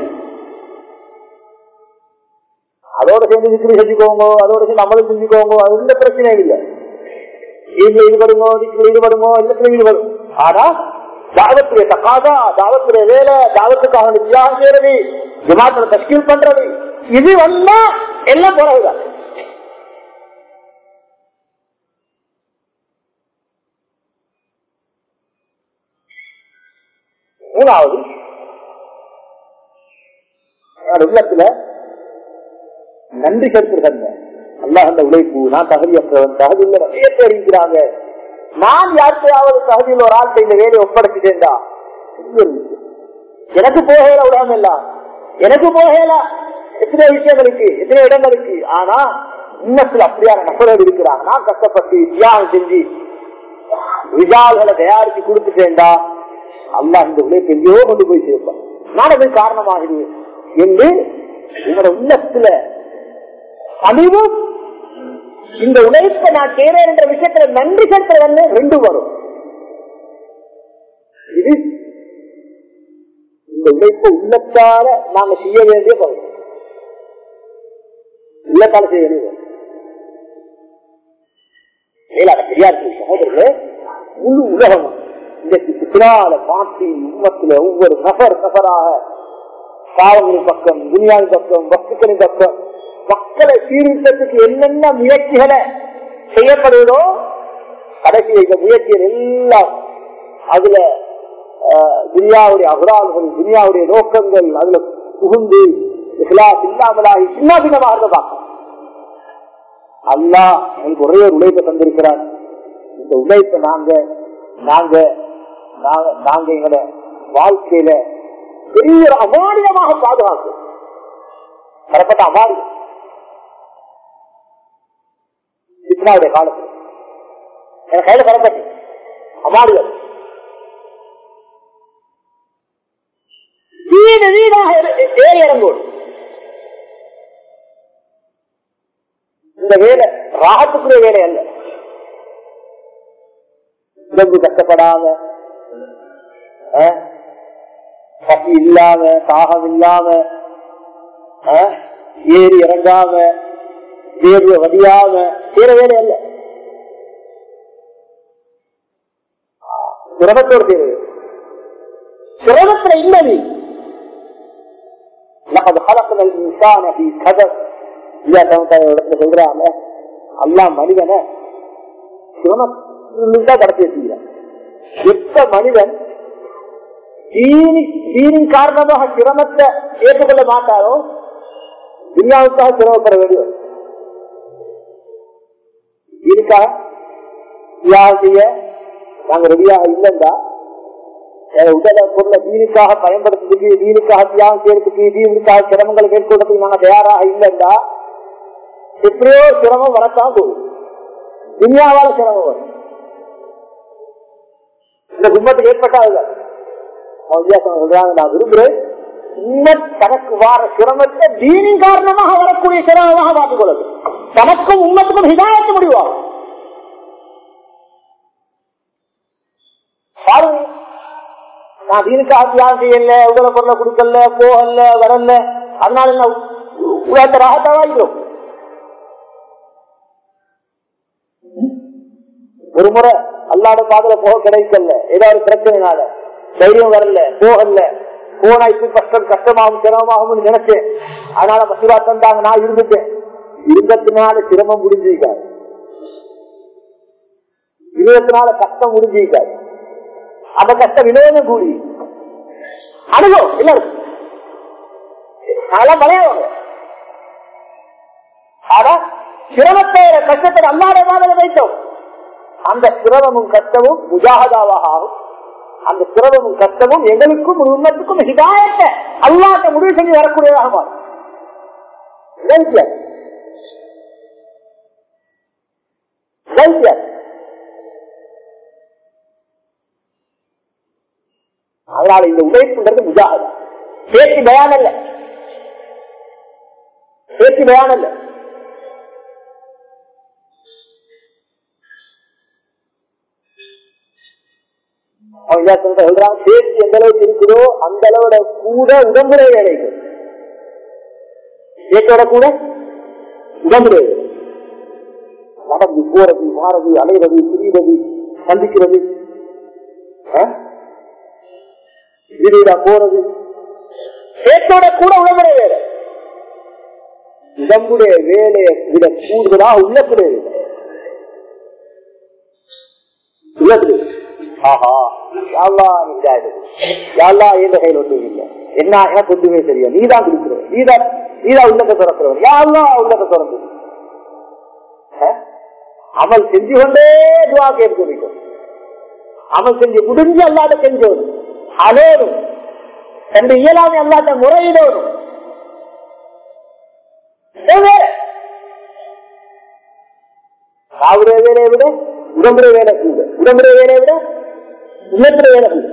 அதோட சேர்ந்து விக்ரி செஞ்சுக்கோங்க அதோட சேர்ந்து அமலும் செஞ்சுக்கோங்க அது எந்த பிரச்சனையும் இல்லை இதுல ஈடுபடுங்க இதுல ஈடுபடுங்க எல்லாத்துல ஈடுபடும் ஆனா தாவத்துடைய தக்காதா தாவத்துடைய வேலை தாவத்துக்காக வேண்டி தியாகம் செய்யறது ஜமாத்துல தஸ்கீல் பண்றது இது வந்தா எல்லாம் பிறகுதான் மூணாவது என்னோட உள்ளத்துல நன்றி செலுத்துகின்ற அல்லாஹ் அந்த உழைப்பு நான் தகுதியற்றவன் தகுதியில் நிறைய பேர் இருக்கிறாங்க நான் யாருக்கையாவது தகுதியில் ஒரு ஆள் இந்த வேலையை ஒப்படைச்சிட்டேன்டா இது ஒரு விஷயம். எனக்கு போகல உலகம் எல்லாம் எனக்கு போகல எத்தனை விஷயங்களுக்கு எத்தனை இடங்களுக்கு ஆனா இன்னத்துல அப்படியான நபர்கள் இருக்கிறாங்க நான் கஷ்டப்பட்டு தியாகம் செஞ்சு விஜால்களை தயாரிச்சு கொடுத்துட்டேன்டா அல்லாஹ் இந்த உழைப்பு எங்கேயோ கொண்டு போய் சேர்ப்பான் நான் அது காரணமாகிடுவேன் என்று உங்களோட உள்ளத்துல பணிவும் இந்த உழைப்பை நான் செய்றேன் என்ற விஷயத்துல நன்றி செலுத்துறது ரெண்டு வரும் இது இந்த உழைப்பு உள்ளத்தால நாங்க செய்ய வேண்டிய பகுதி உள்ளத்தால செய்ய வேண்டியது மேலாக பெரியார் சகோதரர்களே முழு உலகம் இன்றைக்கு பின்னால மாற்றி உம்மத்துல ஒவ்வொரு நபர் நபராக பாவங்களின் பக்கம் துனியாவின் பக்கம் வஸ்துக்களின் பக்கம் மக்களை சீர்திருத்தத்துக்கு என்னென்ன முயற்சிகளை செய்யப்படுவதோ கடைசி இந்த முயற்சிகள் எல்லாம் அதுல ஆஹ், துனியாவுடைய அகரால்கள் துனியாவுடைய நோக்கங்கள் அதுல புகுந்து இஸ்லாஸ் இல்லாமலாகி சின்ன பின்னமாக இருந்ததான் அல்லாஹ் எனக்கு ஒரே ஒரு உழைப்பை தந்திருக்கிறார் இந்த உழைப்பை நாங்க நாங்க நாங்க நாங்க எங்களோட வாழ்க்கையில பெரிய ஒரு அமானியமாக பாதுகாக்கும் தரப்பட்ட அமானியம் இஸ்லாவுடைய காலத்தில் என் கையில பறக்கட்டு அமாடுகள் வீடு வீடாக ஏறி- ஏறி இறங்கோடு இந்த வேலை ராகத்துக்குரிய வேலை அல்ல உடம்பு கஷ்டப்படாம அஹ், பசி இல்லாம தாகம் இல்லாம அஹ், ஏறி இறங்காம வேர்வை வடியாம செய்யற வேலை அல்ல சிரமத்தோடு செய்வது சிரமத்துல இல்ல நீ لقد خلقنا الانسان في كبد இல்ல இடத்துல சொல்றாங்க அல்லா மனிதனை சிரமத்தான் கடத்தி வச்சுக்கிறான் எப்ப மனிதன் தீனி தீனின் காரணமாக சிரமத்தை ஏற்றுக்கொள்ள மாட்டாரோ துன்யாவுக்காக சிரமப்பட வேண்டி வரும் இதுக்காக தியாகம் செய்ய நாங்க ரெடியாக இல்லைண்டா உடல பொருளை தீனுக்காக பயன்படுத்துறதுக்கு தீனுக்காக தியாகம் செய்யறதுக்கு தீனுக்காக சிரமங்கள் மேற்கொள்றதுக்கு நாங்க தயாராக இல்லைண்டா எப்படியோ சிரமம் வரத்தான் போகுது துன்யாவால சிரமம் வரும் இந்த கும்பத்துக்கு ஏற்பட்டாது சொல்றாங்க நான் விரும்புறேன் உம்மத் தனக்கு வார சிரமத்தை தீனின் காரணமாக வரக்கூடிய சிரமமாக பார்த்துக் கொள்ளுது தனக்கும் உம்மத்துக்கும் ஹிதாயத்து முடிவாகும் பாருங்க நான் தீனுக்காக தியாகம் செய்யல உடல பொருளை கொடுக்கல போகல வரல அதனால என்ன உலகத்தை ராகத்தாவாகிறோம் ஒரு முறை அல்லாத பாதுல போக கிடைக்கல ஏதாவது பிரச்சனைனால தைரியம் வரல போகல போனா இப்படி கஷ்டம் கஷ்டமாகும் சிரமமாகும் நினைச்சேன் அதனால மசிவா தந்தாங்க நான் இருந்துட்டேன் இருந்ததுனால சிரமம் முடிஞ்சிருக்காரு இருபத்தினால கஷ்டம் முடிஞ்சிருக்காரு அந்த கஷ்டம் வினோதம் கூடி அனுபவம் இல்ல அதெல்லாம் மலையாளம் ஆனா சிரமத்தை கஷ்டத்தை அல்லாத மாதிரி வைத்தோம் அந்த சிரமமும் கஷ்டமும் முஜாகதாவாக ஆகும் அந்த சிரமமும் கஷ்டமும் எங்களுக்கும் உண்மத்துக்கும் ஹிதாயத்தை அல்லாட்ட முடிவு செஞ்சு வரக்கூடியதாக மாறும் வைத்தியர். வைத்தியர். அதனால இந்த உழைப்புன்றது முஜாகதா பேச்சு பயான் அல்ல பேச்சு பயான் அல்ல அவங்க சொல்றான் பேச்சு எந்த அளவுக்கு இருக்குதோ அந்த அளவோட கூட உடம்புரை வேலைகள் பேச்சோட கூட உடம்புரை வேலை. நடந்து போறது மாறது அலைகிறது புரிவது சந்திக்கிறது ஆ? வீடுடா போறது பேச்சோட கூட உடம்புரை வேலை உடம்புடைய வேலையை விட கூடுதலா உள்ளத்துடைய வேலை உள்ளத்துடைய ஆஹா யாழ்லா நின்றாடு யாழ்லா எந்த கையில் ஒன்றும் இல்லை என்ன எனக்கு ஒன்றுமே தெரியும் நீதான் கொடுக்கிறவன் நீதான் நீதான் உள்ளத்தை திறக்கிறவன் யாழ்லா உள்ளத்தை திறந்து அஹ்? அமல் செஞ்சு கொண்டே துவா கேட்க அமல் செஞ்சு முடிஞ்சு அல்லாத செஞ்சோடும் அலோடும் தன் இயலாமை அல்லாத முறையிடோடும் காவுடைய வேலையை விட உடம்புடைய வேலை கூட உடம்புடைய வேலையை விட உள்ளத்துல வேலை கூட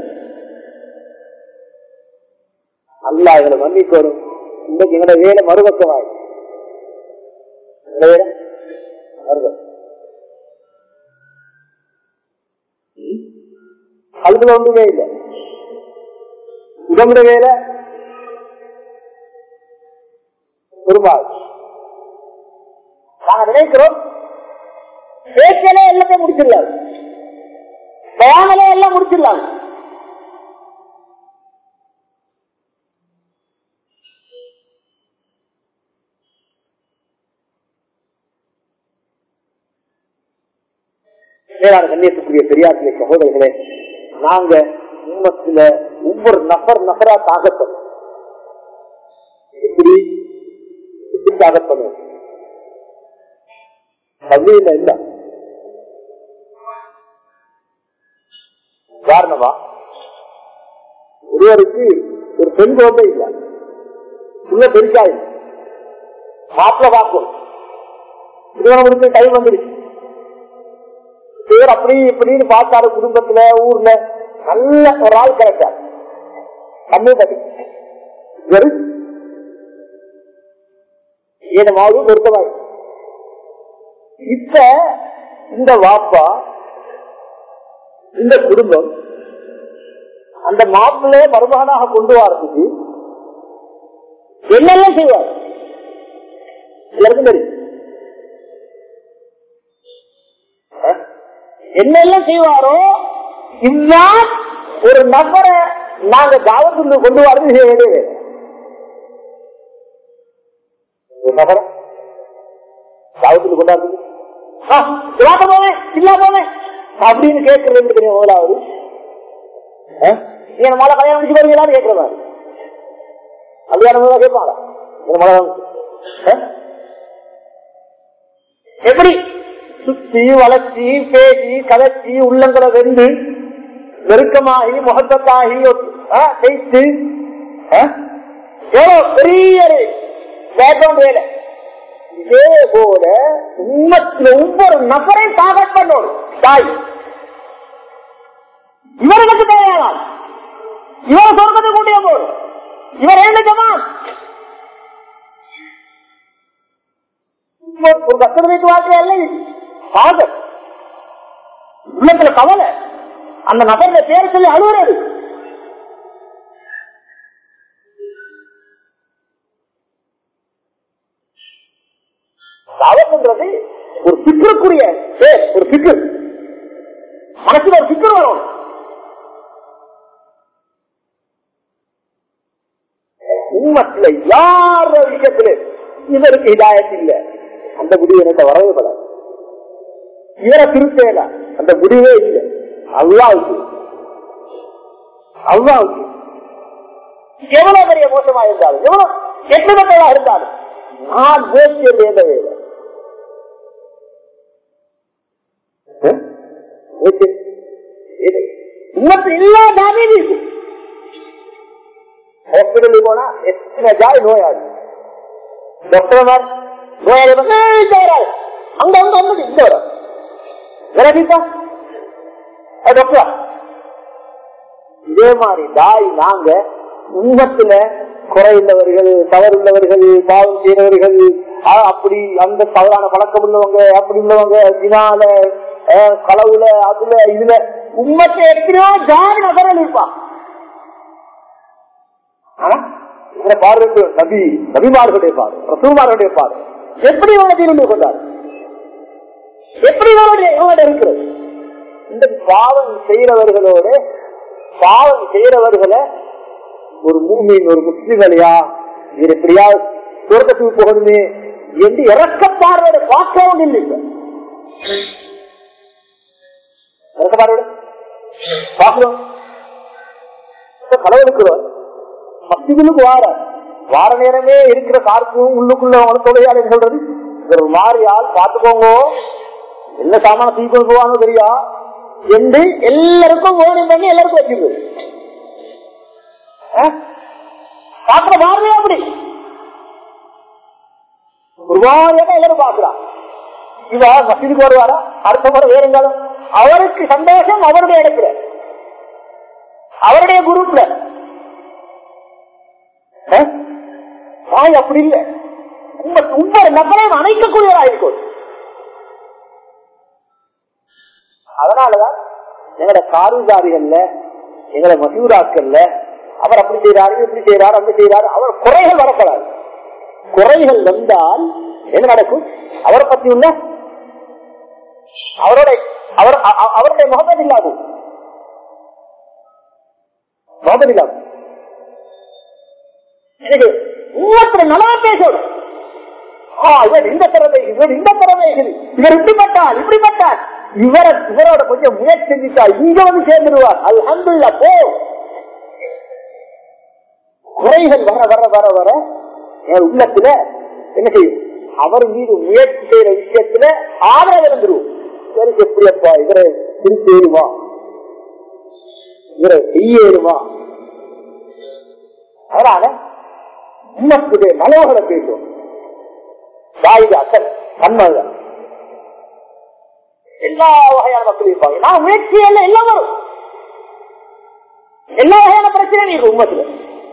அல்லா இவரை மன்னிக்கணும் இன்னைக்கு எங்களோட வேலை மறுபக்கமாயிடும் எங்களோட வேலை மறுபக்கம் அதுல ஒன்றுமே இல்லை உடம்புடைய வேலை பெரும்பாலும் நாங்க நினைக்கிறோம் பேச்சலே எல்லாத்தையும் முடிச்சிடலாம் பயானலே எல்லாம் முடிச்சிடலாம் மேலான கண்ணியத்துக்குரிய பெரியார்களே சகோதரர்களே நாங்க உண்மத்துல ஒவ்வொரு நபர் நபரா தாகப்படும் எப்படி எப்படி தாகப்படும் பள்ளியில இல்ல காரணமா ஒருவருக்கு ஒரு பெண் குழந்தை இல்ல உள்ள பெருசாய் மாப்பிள்ள பார்க்கும் திருமணம் முடிக்க டைம் வந்துருச்சு இவர் அப்படி இப்படின்னு பார்த்தாரு குடும்பத்துல ஊர்ல நல்ல ஒரு ஆள் கிடைச்சார் கண்ணு தட்டி இவரு ஏனமாவது பொருத்தமாய் இப்ப இந்த வாப்பா இந்த குடும்பம் அந்த மாப்பிள்ளை மருமகனாக கொண்டு வரதுக்கு என்னெல்லாம் செய்வார் எல்லாருக்கும் தெரியும் அஹ்? என்னெல்லாம் செய்வாரோ இந்தான் ஒரு நபரை நாங்க தாவத்துக்கு கொண்டு வரது செய்ய வேண்டியது ஒரு நபரை தாவத்துக்கு கொண்டாடுறது ஆ, இல்லாத போவேன் இல்லா போவேன் அப்படின்னு கேட்கறது எப்படி தெரியும் முதலாவது ஆ? நீங்க மழை கல்யாணம் முடிச்சு போறீங்களான்னு கேட்கறதா கல்யாணம் தான் கேட்பாங்க இந்த மழை ஆ? எப்படி சுத்தி வளர்ச்சி பேசி கலச்சி உள்ளங்களை வெந்து நெருக்கமாகி முகத்தாகி பேசி எவ்வளவு பெரிய பேக்ரவுண்ட் வேலை இதே போல உண்மத்தில் ஒவ்வொரு நபரை டார்கெட் பண்ணணும் தாய் இவர் எனக்கு தேவையானால் இவர் சொர்க்கத்தை கூட்டிய போது இவர் என்ன ஜமான் ஒரு பத்து வீட்டு வாழ்க்கை அல்ல இது. டார்கெட் உள்ளத்துல கவலை அந்த நபருடைய பேர் சொல்லி அழுகுறது தாவத்ன்றது ஒரு சிக்கருக்குரிய பேர் ஒரு சிக்கர் மனசுல ஒரு சிக்கர் வரும் உண்மத்துல யார விஷயத்துல இவருக்கு இதாயத்து இல்ல அந்த முடிவு எனக்கு வரவே படாது இவரை திருத்தேல அந்த முடிவே இல்லை அல்லாவுக்கு அல்லாவுக்கு எவ்வளவு பெரிய மோசமா இருந்தாலும் எவ்வளவு கெட்டதா இருந்தாலும் நான் பேசிய வேண்டவே இல்லை இன்னத்து எல்லா டேமேஜ் இருக்கு ஹாஸ்பிட்டலுக்கு போனா எத்தனை ஜாய் நோயாளி டாக்டர் நோயாளி வந்து இந்த வராது அங்க வந்து வந்து இந்த வரும் விரடிப்பா டாக்டரா இதே மாதிரி தாய் நாங்க உண்மத்துல குறையுள்ளவர்கள் தவறுள்ளவர்கள் பாவம் செய்தவர்கள் அஹ் அப்படி அந்த தவறான பழக்கம் உள்ளவங்க அப்படி உள்ளவங்க தினால அஹ் களவுல அதுல இதுல உண்மத்தை எத்தனையோ ஜாதி நபர்கள் இருப்பான் இவரை பார்வை நபி நபிமார்களுடைய பாரு ரசூமார்களுடைய பாரு எப்படி இவனை தீர்ந்து கொண்டார் எப்படி இவனுடைய இவனோட இருக்கிறது இந்த பாவம் செய்யறவர்களோட பாவம் செய்யறவர்களை ஒரு மூமின் ஒரு முஸ்லிம்களையா இது எப்படியா சொர்க்கத்துக்கு போகணுமே என்று இறக்கப்பாரோட பார்க்கவும் இல்லை இப்ப. இறக்கப்பாரோட பார்க்கிறோம் இப்ப கடவுளுக்குறோம் மத்திகளுக்கு வார வார நேரமே இருக்கிற கார்க்கும் உள்ளுக்குள்ள அவங்க தொழிலாளி சொல்றது ஒரு மாறியால் பார்த்துக்கோங்க என்ன சாமான தீக்கொண்டு போவாங்க தெரியா என்று எல்லாருக்கும் ஓடி பண்ணி எல்லாருக்கும் வச்சிருக்கு பாக்குற பார்வையா அப்படி ஒரு மாதிரியாக எல்லாரும் பாக்குறான் இவ மசீதுக்கு வருவாரா அடுத்த முறை வேற எங்காலும் அவருக்கு சந்தோஷம் அவருடைய இடத்துல அவருடைய குரூப்ல தாய் அப்படி இல்லை ஒவ்வொரு நபரையும் அணைக்கக்கூடியவராக இருக்கும் அதனாலதான் எங்கட காருதாரிகள்ல எங்கட மசூராக்கள்ல அவர் அப்படி செய்யறாரு இப்படி செய்யறாரு அப்படி செய்யறாரு அவர் குறைகள் வரக்கூடாது குறைகள் வந்தால் என்ன நடக்கும் அவரை பத்தி உள்ள அவரோட அவர் அ- அ- அவருடைய முகமது இல்லாது முகமது இல்லாது எனக்கு உங்களை நல்லா பேசணும் ஆ, இவர் இந்த திறமை இவர் இந்த திறமை இருக்குது. இவர் இப்படிப்பட்டார் இப்படிப்பட்டார் இவர இவரோட கொஞ்சம் முயற்சி செஞ்சுட்டா இங்க வந்து சேர்ந்துருவார் அது அன்புள்ள போ குறைகள் வர வர வர வர என் உள்ளத்துல என்ன செய்யும் அவர் மீது முயற்சி செய்யற விஷயத்துல ஆதரவு இருந்துருவோம் இவருக்கு எப்படியப்பா இவரை திருப்பி ஏறுமா இவரை செய்ய ஏறுமா அதனால உண்மத்துடைய மனோகரை பேசும் வாயுது அசல் தன்மைதான் எல்லா வகையான மக்கள் இருப்பாங்க நான் முயற்சி எல்லாம் எல்லாம் வரும் எல்லா வகையான பிரச்சனையும் இருக்கு உண்மத்துல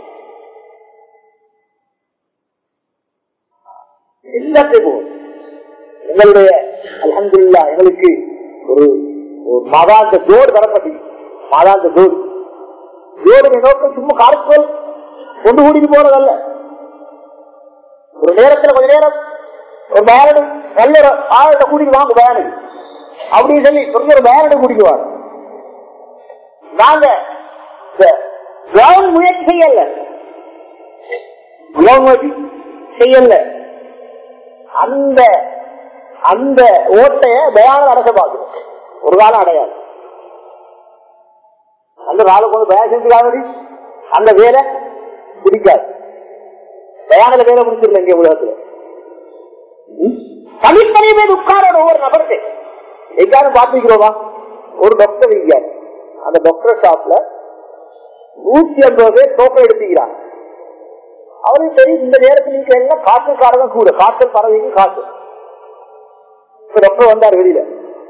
எல்லாத்தையும் எங்களுடைய அலமதுல்லா எங்களுக்கு ஒரு ஒரு மாதாந்த ஜோடு தரப்பட்டு மாதாந்த ஜோடு ஜோடு நோக்கம் சும்மா காரத்தோல் கொண்டு கூட்டிட்டு போறதல்ல ஒரு நேரத்துல கொஞ்ச நேரம் ஒரு பயனடு நல்ல ஒரு ஆழத்தை கூட்டிட்டு வாங்க பயனடு அப்படின்னு சொல்லி கொஞ்சம் ஒரு பயனடு கூட்டிக்குவாங்க நாங்க கிரவுண்ட் முயற்சி செய்யல கிரவுண்ட் முயற்சி செய்யல அந்த அந்த ஓட்டைய பயான அடக்க பார்க்கணும் ஒரு காலம் அடையாது அந்த காலம் கொண்டு பயா செஞ்சுக்காதடி அந்த வேலை பிடிக்காது பயானில வேலை முடிச்சிடல இங்க உலகத்துல தனித்தனி பேர் உட்காரணும் ஒவ்வொரு நபருக்கு எங்காவது பாத்துக்கிறோமா ஒரு டாக்டர் இருக்காரு அந்த டாக்டர் ஷாப்ல நூத்தி ஐம்பது பேர் டோக்கன் எடுத்துக்கிறாங்க அவருக்கு தெரியும் இந்த நேரத்தில் நீங்க எல்லாம் காய்ச்சல்காரங்க கூட காய்ச்சல் பறவைக்கு காய்ச்சல் இப்ப டாக்டர் வந்தார் வெளியில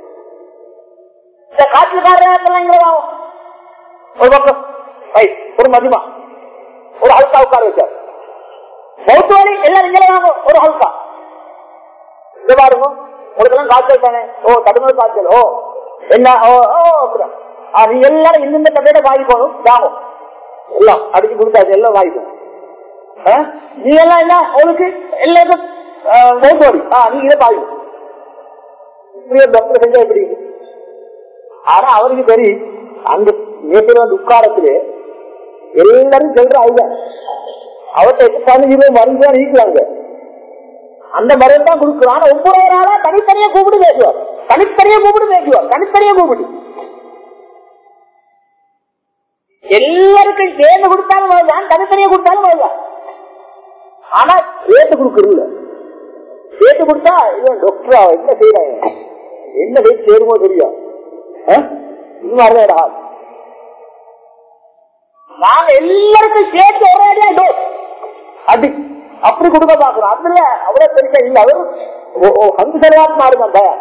இந்த காய்ச்சல்காரங்க ஒரு பக்கம் ரைட் ஒரு மதிமா ஒரு ஹல்கா உட்கார வச்சார் மௌத்துவாரி எல்லாரும் இங்கே வாங்க ஒரு ஹல்கா இங்க பாருங்க உங்களுக்கெல்லாம் காய்ச்சல் தானே ஓ கடுமையான காய்ச்சல் ஓ என்ன ஓ ஓ அப்படிதான் ஆ, நீங்க எல்லாரும் இந்தந்த கட்டையில வாங்கிக்கணும் வாங்க எல்லாம் அடிச்சு கொடுத்தாச்சு எல்லாம் வாங்கிக்கணும் ஆ? நீ எல்லாம் என்ன உங்களுக்கு எல்லாருக்கும் மௌத்துவாரி ஆ நீங்க இதை பாருங்க இப்படி ஒரு டாக்டர் செஞ்சா எப்படி ஆனா அவருக்கு தெரியும் அந்த நேற்று உட்காரத்திலே எல்லாரும் சொல்ற அதுதான் அவர்கிட்ட பதினஞ்சு ரூபாய் மருந்து தான் நீக்குவாங்க அந்த மருந்து தான் கொடுக்குறோம் ஆனா ஒவ்வொரு நாளா தனித்தனியா கூப்பிட்டு பேசுவார் தனித்தனியா கூப்பிட்டு பேசுவார் தனித்தனியா கூப்பிட்டு எல்லாருக்கும் சேர்ந்து கொடுத்தாலும் வருவான் தனித்தனியா கொடுத்தாலும் வருவான் ஆனா சேர்த்து கொடுக்கறது சேர்த்து கொடுத்தா இவன் டாக்டரா என்ன செய்யறாங்க என்ன செய்து சேருமோ தெரியும் இன்னும் அறுபது ஆள் நாங்க எல்லாருக்கும் சேர்த்து ஒரே அடியா டோஸ் அடி அப்படி கொடுக்க பாக்குறோம் அதுல அவ்வளவு பெருசா இல்ல அவர் அந்த செலவாத்மா இருக்கும் அந்த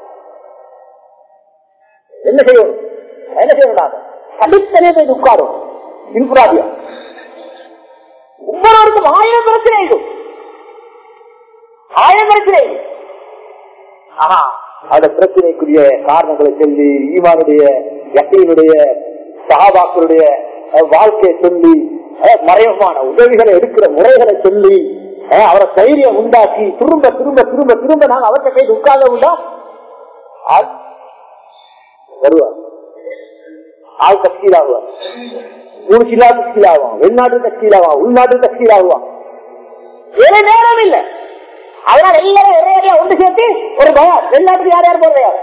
என்ன செய்யும் என்ன செய்யணும் நாங்க தனித்தனியே போய் உட்காரும் இருப்புராதியா ஒவ்வொருவருக்கும் ஆயிரம் பிரச்சனை இருக்கும் ஆயிரம் பிரச்சனை ஆனா அந்த பிரச்சனைக்குரிய காரணங்களை சொல்லி ஈமானுடைய யக்கீனுடைய சகாபாக்களுடைய அஹ், வாழ்க்கையை சொல்லி அஹ், மறைமுகமான உதவிகளை எடுக்கிற முறைகளை சொல்லி அஹ், அவரை தைரியம் உண்டாக்கி திரும்ப திரும்ப திரும்ப திரும்ப நாங்க அவர்கிட்ட போய் உட்கார்ந்த உண்டா ஆள் வருவார் ஆள் தஸ்கீல் ஆகுவார் மூணு கிலா தஸ்கீல் ஆகுவான் வெளிநாட்டு தஸ்கீல் ஆகுவான் உள்நாட்டு தஸ்கீல் ஆகுவான் வேற நேரம் இல்ல அதனால எல்லாரும் ஒரே அடியா ஒன்று சேர்த்து ஒரு பயம் வெளிநாட்டுக்கு யார் யார் போறது யார்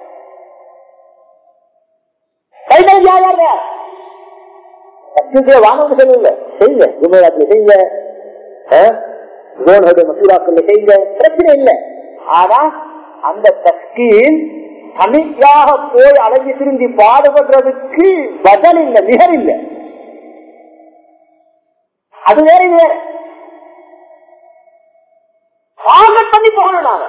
கைதலுக்கு யார் யார் யார் சத்தியத்தை வாங்க சொல்லல செய்யுங்க ஜுமையாத்துல செய்யுங்க ரோடுடைய மசூராக்கள் செய்யுங்க பிரச்சனை இல்லை ஆனா அந்த தஸ்கீல் தனிக்காக போய் அலைஞ்சு திரும்பி பாடுபடுறதுக்கு பதில் இல்லை நிகர் இல்லை அது வேற இது வேற டார்கெட் பண்ணி போகணும் நாங்க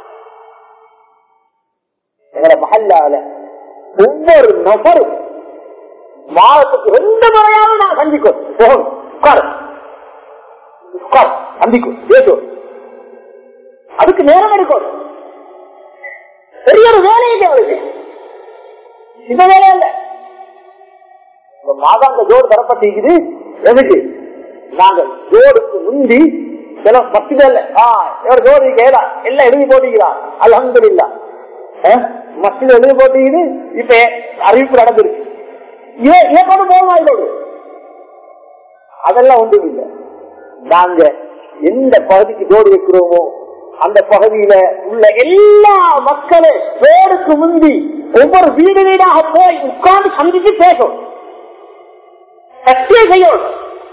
எங்களை மகல்லால ஒவ்வொரு நபரும் மாதத்துக்கு ரெண்டு முறையாவது நான் சந்திக்கும் போகணும் உட்காரு உட்கார் சந்திக்கும் பேசுவோம் அதுக்கு நேரம் எடுக்கும் பெரிய ஒரு வேலை இல்லை அவளுக்கு இந்த வேலை இல்ல இந்த மாதாந்த ஜோடு தரப்பட்டிருக்குது எதுக்கு நாங்கள் ஜோடுக்கு முந்தி சில பத்து பேர்ல இவர் ஜோடி கேளா எல்லாம் எழுதி போட்டிக்கிறா அலமது இல்லா மஸ்ஜித் எழுதி போட்டிக்குது இப்ப அறிவிப்பு நடந்திருக்கு இதை இதை கொண்டு போகலாம் இதோடு அதெல்லாம் ஒன்றும் இல்லை நாங்க எந்த பகுதிக்கு ஜோடு வைக்கிறோமோ அந்த பகுதியில உள்ள எல்லா மக்களும் ரோடுக்கு முந்தி ஒவ்வொரு வீடு வீடாக போய் உட்கார்ந்து சந்திச்சு பேசும் சத்தியம் செய்யணும்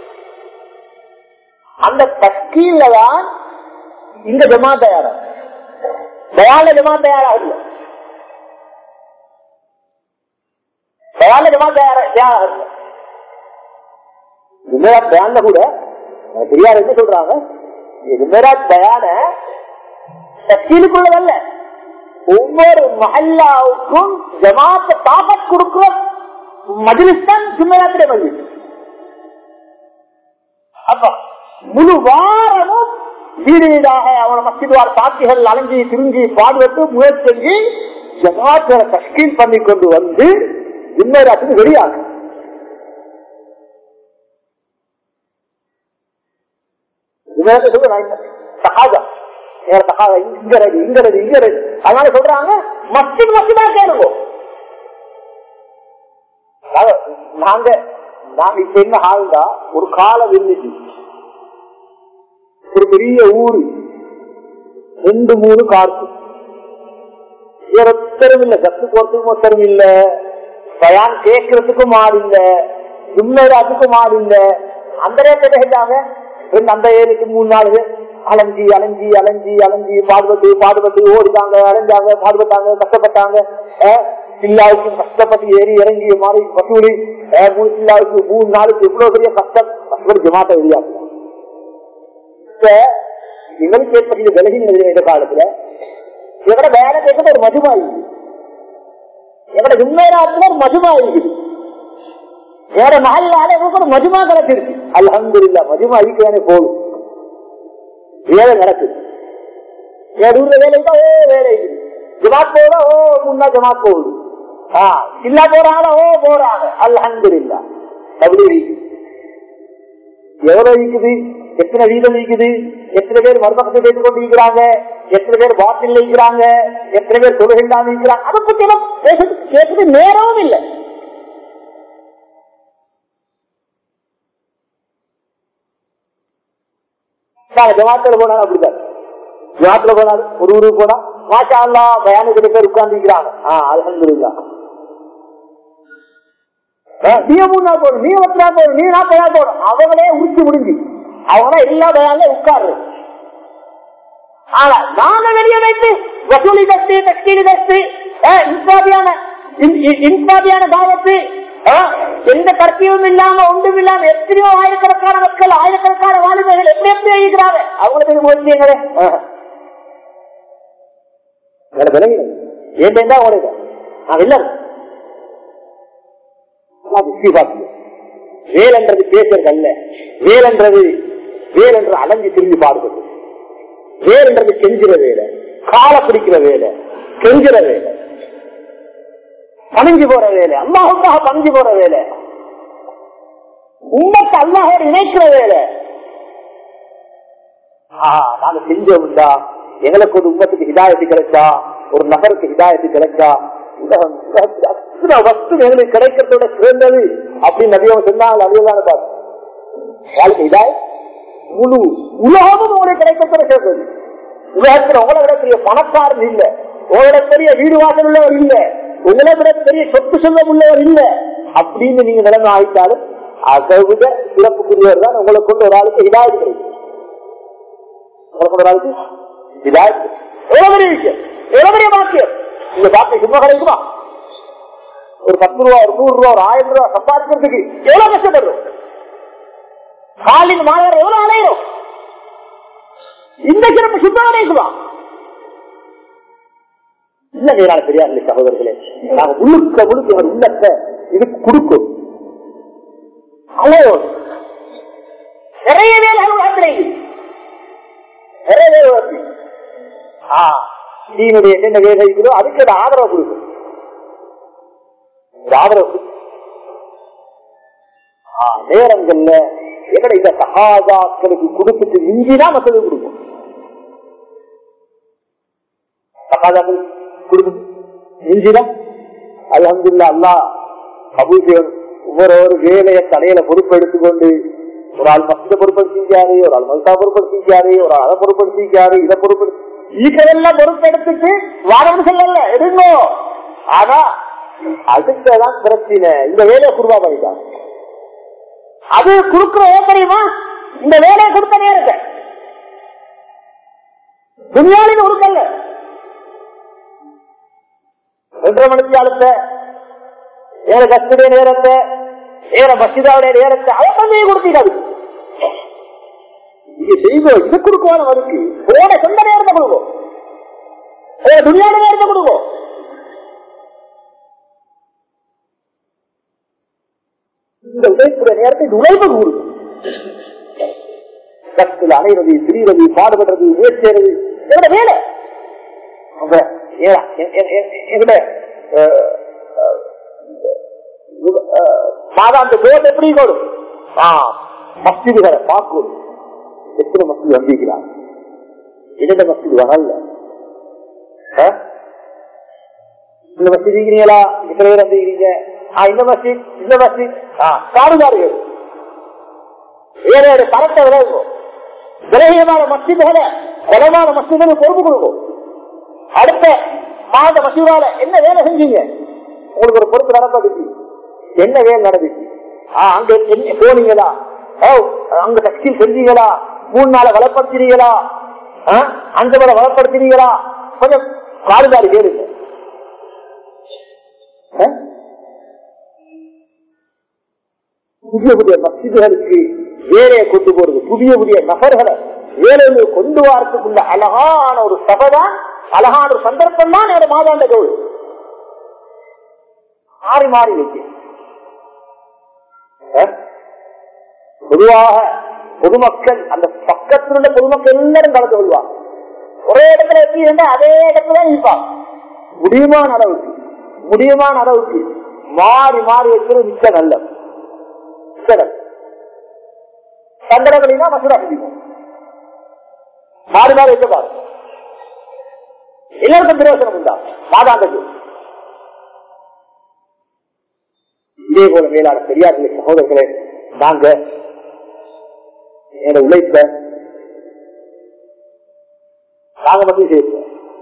அந்த தஸ்கீல்ல தான் இந்த ஜமா தயாரா தயால ஜமா தயாரா இல்ல தயால ஜமா தயாரா தயாரா இல்ல ஜுமேராத் பயான்ல கூட பெரியார் என்ன சொல்றாங்க ஜுமேராத் பயான தஸ்கீலுக்குள்ளதல்ல ஒவ்வொரு மஹல்லாவுக்கும் ஜமாத்த தாக்கத் கொடுக்கிற மஜிலிஸ் தான் ஜும்மையாத்திரை மஜிலிஸ் அப்ப முழு வாரமும் வீடு வீடாக அவன மசிதுவார் பாட்டிகள் அலைஞ்சி திருஞ்சி பாடுபட்டு முயற்சி செஞ்சு ஜமாத்திர தஷ்கீல் பண்ணி கொண்டு வந்து ஜும்மையாத்துக்கு வெளியாகும் அதனால சொல்றாங்க மஸ்ஜித் மஸ்ஜிதா கேளுவோம் நாங்க நாங்க இப்ப என்ன ஆளுந்தா ஒரு காலம் இருந்துச்சு ஒரு பெரிய ஊரு ரெண்டு மூணு கார்க்கு ஒருத்தரும் இல்ல கத்து போறதுக்கும் ஒருத்தரும் இல்ல பயான் கேட்கறதுக்கும் ஆள் இல்ல சும்மராத்துக்கும் ஆள் இல்ல அந்த நேரத்தில் கேட்டாங்க ரெண்டு அந்த ஏரிக்கு மூணு நாள் அலைஞ்சி அலைஞ்சி அலைஞ்சி அலைஞ்சி பாடுபட்டு பாடுபட்டு ஓடிட்டாங்க அலைஞ்சாங்க பாடுபட்டாங்க கஷ்டப்பட்டாங்க சில்லாவுக்கு கஷ்டப்பட்டு ஏறி இறங்கிய மாதிரி வசூலி மூணு சில்லாவுக்கு மூணு நாளுக்கு எவ்வளவு பெரிய கஷ்டம் கஷ்டப்பட்டு ஜமாத்த வெளியாகும் இப்ப இவருக்கு ஏற்பட்ட விலகி இந்த காலத்துல எங்கட வேலை கேட்கறது ஒரு மதுமா இருக்குது எங்கட உண்மையாத்துல ஒரு மதுமா இருக்குது வேற மகளால எங்களுக்கு ஒரு மதுமா கிடைச்சிருக்கு அலமது இல்ல மதுமா ஐக்கியானே போதும் வேலை நடக்குது வேற ஊர்ல வேலை ஓ வேலை இருக்குது ஜமாத் போதா ஓ முன்னா ஜமாத் போகுது ஆஹ் இல்ல போறாங்களா ஓ போறாங்க அல்ஹந்து இல்லா அப்படி இருக்குது எவ்வளவு இருக்குது எத்தனை வீதம் இருக்குது எத்தனை பேர் மருமகத்தை பேசிக் கொண்டு இருக்கிறாங்க எத்தனை பேர் வாட்டில் இருக்கிறாங்க எத்தனை பேர் தொழுகை இல்லாம இருக்கிறாங்க அதை பத்தி எல்லாம் பேசுறது கேட்கறது நேரமும் இல்லை ஜமாத்துல போனாலும் அப்படிதான் ஜமாத்துல போனாலும் ஒரு ஊருக்கு போனா மாஷா அல்லா பயானு கிட்ட பேர் உட்கார்ந்து இருக்கிறாங்க ஆஹ் அலமதுல்லா நீ மூணு நாள் போடும் நீ பத்து நாள் போடும் நீ நாற்பது நாள் போடும் அவங்களே உச்சி முடிஞ்சு அவங்க எல்லா பயான்ல உட்காரு ஆனா நாங்க வெளியே வைத்து வசூலி தஸ்து தஸ்கீலி தஸ்து இன்சாதியான இன்சாதியான பாவத்து எந்த கற்பியும் இல்லாம ஒன்றும் இல்லாம எத்தனையோ ஆயிரக்கணக்கான மக்கள் ஆயிரக்கணக்கான வாலிபர்கள் எப்படி எப்படி எழுதுகிறாங்க அவங்களுக்கு மோசியங்களே ஏன் உடையது நான் இல்லை வேலன்றது பேசுறது அல்ல வேலன்றது வேலென்று அலைஞ்சு திரும்பி பாடுவது வேலன்றது கெஞ்சுற வேலை கால பிடிக்கிற வேலை கெஞ்சுற வேலை பணிஞ்சு போற வேலை அல்லாஹுக்காக பணிஞ்சு போற வேலை உண்மத்தை அல்லாஹோட இணைக்கிற வேலை நாங்க செஞ்சோம்டா எங்களுக்கு ஒரு உண்மத்துக்கு ஹிதாயத்து கிடைச்சா ஒரு நகருக்கு ஹிதாயத்து கிடைச்சா வஸ்து எங்களுக்கு கிடைக்கிறதோட சிறந்தது அப்படின்னு நபியவங்க சொன்னாங்க நபியதான வாழ்க்கை இதாய் முழு உலகமும் உங்களுக்கு கிடைக்கிறதோட சிறந்தது உலகத்துல உங்களை விட பெரிய பணக்காரன் இல்ல உங்களோட பெரிய வீடு வாசல் உள்ளவர் இல்ல உங்களை விட பெரிய சொத்து செல்வம் உள்ளவர் இல்ல அப்படின்னு நீங்க நிலைமை ஆயிட்டாலும் அதை விட சிறப்புக்குரியவர் தான் உங்களை கொண்டு ஒரு ஆளுக்கு இதாயத்து கிடைக்கும் உங்களை கொண்டு ஒரு ஆளுக்கு இதாயத்து எவ்வளவு பெரிய விஷயம் எவ்வளவு பெரிய பாக்கியம் இந்த பாக்கியம் சும்மா கிடைக்குமா ஒரு பத்து ரூபா ஒரு நூறு ரூபா ஒரு ஆயிரம் ரூபா சம்பாதிக்கிறதுக்கு எவ்வளவு கஷ்டப்படுறோம் காலின் மாணவர் எவ்வளவு அலையிறோம் இந்த சிறப்பு சுத்தம் அடைக்கலாம் இல்ல நேரான பெரியார்களே சகோதரர்களே நாங்க முழுக்க முழுக்க அவர் உள்ளத்தை இது கொடுக்கும் அலையோ நிறைய வேலைகள் வாழ்க்கை நிறைய வேலை வாழ்க்கை ஆஹ் தீனுடைய என்னென்ன வேலை இருக்குதோ அதுக்கு அது ஆதரவு கொடுக்கும் ஒரு ஆதரவு நேரங்கள்ல எங்கட இந்த சகாதாக்களுக்கு கொடுத்துட்டு மிஞ்சிதான் மக்களுக்கு கொடுக்கும் சகாதாக்கள் கொடுத்துட்டு மிஞ்சிதான் அலமதுல்லா அல்லா கபூல் செய்யணும் ஒவ்வொரு ஒரு வேலையை தலையில பொறுப்பெடுத்து கொண்டு ஒரு ஆள் மசித பொறுப்படுத்திக்காரு ஒரு ஆள் மல்சா பொறுப்படுத்திக்காரு ஒரு ஆள் அதை பொறுப்படுத்திக்காரு இதை பொறுப்படுத்தி இதெல்லாம் பொறுப்பெடுத்துட்டு வாரம் சொல்லல எடுங்கோ ஆனா அடுத்ததான் பிரச்சனை இந்த வேலையை குருவா பண்ணிட்டாங்க அது கொடுக்கிற தெரியுமா இந்த வேலையை கொடுத்த நேரத்தை துணியாளின் உருக்கல்ல ரெண்டரை மணிக்கு அழுத்த வேற கஸ்டுடைய நேரத்தை வேற மசிதாவுடைய நேரத்தை அதை பண்ணி கொடுத்தீங்க நீங்க செய்வோம் இது கொடுக்குவான அதுக்கு போன சொந்த நேரத்தை கொடுக்கும் துணியான நேரத்தை கொடுக்கும் இந்த உழைப்புடைய நேரத்தை இந்த உழைப்பு கூறும் கத்தில் அணைவது திரிவது பாடுபடுறது முயற்சி செய்யறது என்னோட வேலை அவங்க ஏ- எ- எ- எ- என்னோட அஹ், அஹ், அஹ், மாதாந்த கோட் எப்படி வரும் ஆ மஸ்ஜிதுகளை பார்க்கணும் எத்தனை மஸ்ஜித் வந்திருக்கிறார் என்னென்ன மஸ்ஜித் வரல ஆ? இந்த மஸ்ஜித் இருக்கிறீங்களா இத்தனை பேர் வந்திருக்கிறீங்க ஆ இந்த மஸ்ஜித் இந்த மஸ்ஜித் ஆ காடுகாடுகள் வேற வேறு பரட்ட விளைவு விலகியமான மஸ்ஜிதுகளை பலமான மஸ்ஜிதுகள் பொறுப்பு கொடுக்கும் அடுத்த மாத மசூரால என்ன வேலை செஞ்சீங்க உங்களுக்கு ஒரு பொறுப்பு நடந்துச்சு என்ன வேலை நடந்துச்சு ஆ, அங்க என்ன போனீங்களா ஓ அங்க டெக்ஸ்டைல் செஞ்சீங்களா மூணு நாளை வளப்படுத்தினீங்களா ஆ, அஞ்சு முறை வளப்படுத்தினீங்களா கொஞ்சம் காடுகாடு கேளுங்க ஆ? புதிய புதிய மசிதிகளுக்கு வேலையை கொண்டு போறது புதிய புதிய நபர்களை வேலையில கொண்டு வரத்துக்குள்ள அழகான ஒரு சபைதான் அழகான ஒரு சந்தர்ப்பம் தான் என்னோட மாதாண்ட கவுள் மாறி மாறி வைக்க அஹ்? பொதுவாக பொதுமக்கள் அந்த பக்கத்தில் உள்ள பொதுமக்கள் எல்லாரும் கலந்து கொள்வாங்க ஒரே இடத்துல எப்படி இருந்தா அதே இடத்துல இருப்பாங்க முடியுமான அளவுக்கு முடியுமான அளவுக்கு மாறி மாறி வைக்கிறது மிக்க நல்லது சங்கடங்களினா மசூரா செஞ்சுக்கும் மாறி மாறி வைக்க பாரு எல்லாருக்கும் பிரயோசனம் உண்டா மாதாந்தக்கு இதே போல மேலான பெரியார்களே சகோதரர்களே நாங்க என்னோட உழைப்ப நாங்க மட்டும் சேர்ப்போம்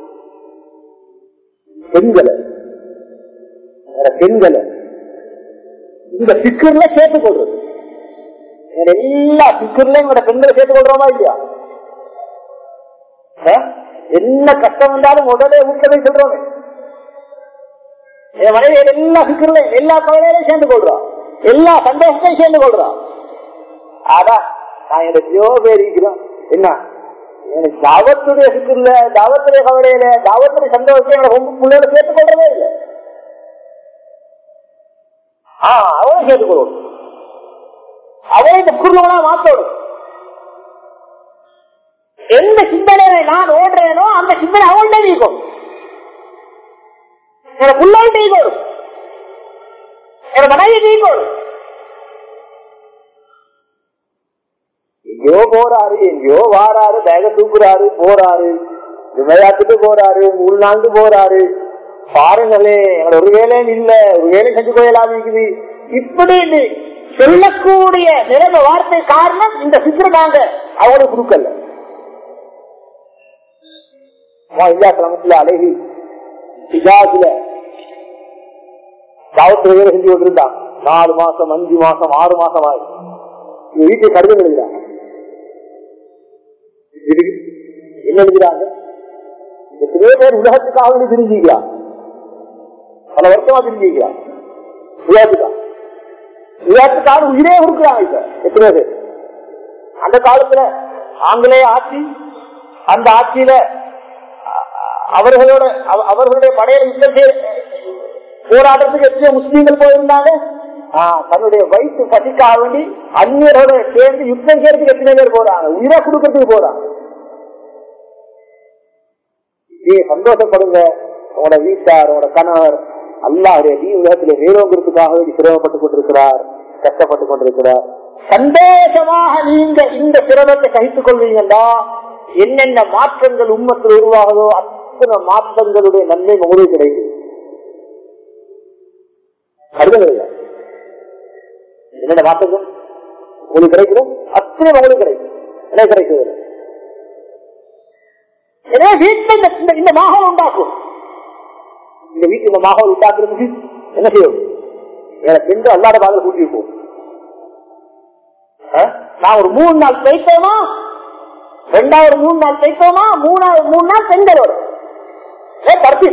பெண்களை வேற பெண்களை இந்த சிக்கர்ல சேர்த்துக் கொள்றது வேற எல்லா சிக்கர்லயும் எங்களோட பெண்களை சேர்த்துக் கொள்றோமா இல்லையா ஆ? என்ன கஷ்டம் வந்தாலும் உடனே வீட்டுல போய் சொல்றோமே என் மனைவி எல்லா சிக்கர்லையும் எல்லா கவலையிலையும் சேர்ந்து கொள்றான் எல்லா சந்தோஷத்தையும் சேர்ந்து கொள்றான் அதான் நான் எத்தனையோ பேர் இருக்கிறோம் என்ன எனக்கு தாவத்துடைய சிக்கல்ல தாவத்துடைய கவலையில தாவத்துடைய சந்தோஷத்தை என்னோட பிள்ளைகளை சேர்த்துக் கொள்றதே இல்லை ஆ அவளை சேர்த்துக்கொள்ளும் அவளை இந்த குருவனா மாத்தோடும் எந்த சிந்தனையை நான் ஓடுறேனோ அந்த சிந்தனை அவள்கிட்ட நீக்கும் என் பிள்ளைகிட்ட நீக்கோடும் என் மனைவி நீக்கோடும் எங்கேயோ போறாரு எங்கேயோ வாராரு பேக தூக்குறாரு போறாரு விளையாட்டுக்கு போறாரு உள்நாண்டு போறாரு பாருங்களே எங்களை ஒரு வேலையும் இல்ல ஒரு வேலை செஞ்சு போயலாம் இருக்குது இப்படி சொல்லக்கூடிய நிலைமை வார்த்தை காரணம் இந்த சித்திர நாங்க அவங்களுக்கு கொடுக்கல இல்லா கிரமத்துல அழகி சிஜாசுல தாவத்துல வேலை செஞ்சு கொண்டிருந்தான் நாலு மாசம் அஞ்சு மாசம் ஆறு மாசம் ஆயிடுச்சு வீட்டை கடிதம் எழுதுறாங்க என்ன எழுதுறாங்க எத்தனையோ பேர் உலகத்துக்காக வேண்டி தெரிஞ்சுக்கிறான் பல வருஷமா தெரிஞ்சுக்கிறான் உலகத்துக்கா உலகத்துக்காக உயிரே கொடுக்குறாங்க இப்ப எத்தனையோ பேர் அந்த காலத்துல ஆங்கிலேய ஆட்சி அந்த ஆட்சியில அவர்களோட அவ- அவர்களுடைய படையில யுத்தம் செய்ய போராட்டத்துக்கு எத்தனையோ முஸ்லீம்கள் போயிருந்தாங்க ஆ, தன்னுடைய வயிற்று பசிக்காக வேண்டி அந்நியரோட சேர்ந்து யுத்தம் செய்யறதுக்கு எத்தனை பேர் போறாங்க உயிரை கொடுக்கறதுக்கு போறாங்க நீ சந்தோஷப்படுங்க உங்களோட வீட்டார் உங்களோட கணவர் அல்லாஹுடைய நீ உலகத்திலே வேறோங்கிறதுக்காக வேண்டி சிரமப்பட்டுக் கொண்டிருக்கிறார் கஷ்டப்பட்டுக் கொண்டிருக்கிறார் சந்தோஷமாக நீங்க இந்த சிரமத்தை சகித்துக் கொள்வீங்கன்னா என்னென்ன மாற்றங்கள் உம்மத்தில் உருவாகுதோ அத்தனை மாற்றங்களுடைய நன்மை உங்களுக்கு கிடைக்கும் கருதல் இல்லை என்னென்ன மாற்றங்கள் உங்களுக்கு கிடைக்கும் அத்தனை உங்களுக்கு கிடைக்கும் என்ன கிடைக்கிறது எனவே வீட்டில் இந்த- இந்த- இந்த மாகல் உண்டாக்கும் இந்த வீட்டு இந்த மாகல் உண்டாக்குறதுக்கு என்ன செய்யும் என பெண்கள் அல்லாத பாகல் கூட்டி போ நான் ஒரு மூணு நாள் தைத்தோமா ரெண்டாவது மூணு நாள் தைத்தோமா மூணாவது மூணு நாள் பெண்களோட ஏ பருத்தி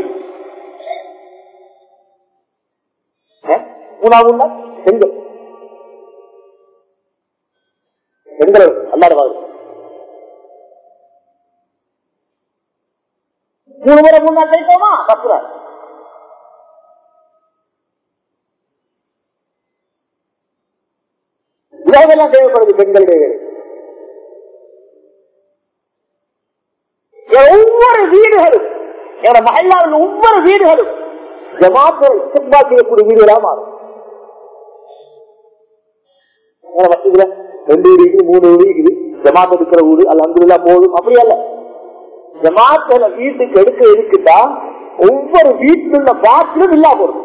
ஏ, மூணாவது மூணு நாள் பெண்கள் பெண்களோட அல்லாத பாகல் மூணு முறை மூணு நாள் தைப்போமா தப்புற உலகெல்லாம் தேவைப்படுது பெண்களுடைய வேலை ஒவ்வொரு வீடுகளும் எங்க மகிழாவில் ஒவ்வொரு வீடுகளும் ஜமாத்துகள் இஸ்திக்பா செய்யக்கூடிய வீடுகளா மாறும் எங்க மசூதில ரெண்டு வீடு இருக்குது மூணு வீடு இருக்குது ஜமாத் எடுக்கிற வீடு அல்ல அங்குலா போதும் அப்படி அல்ல ஜமாத்துல வீட்டுக்கு எடுக்க இருக்குதா ஒவ்வொரு வீட்டில் உள்ள பாத்திரம் இல்லா போடும்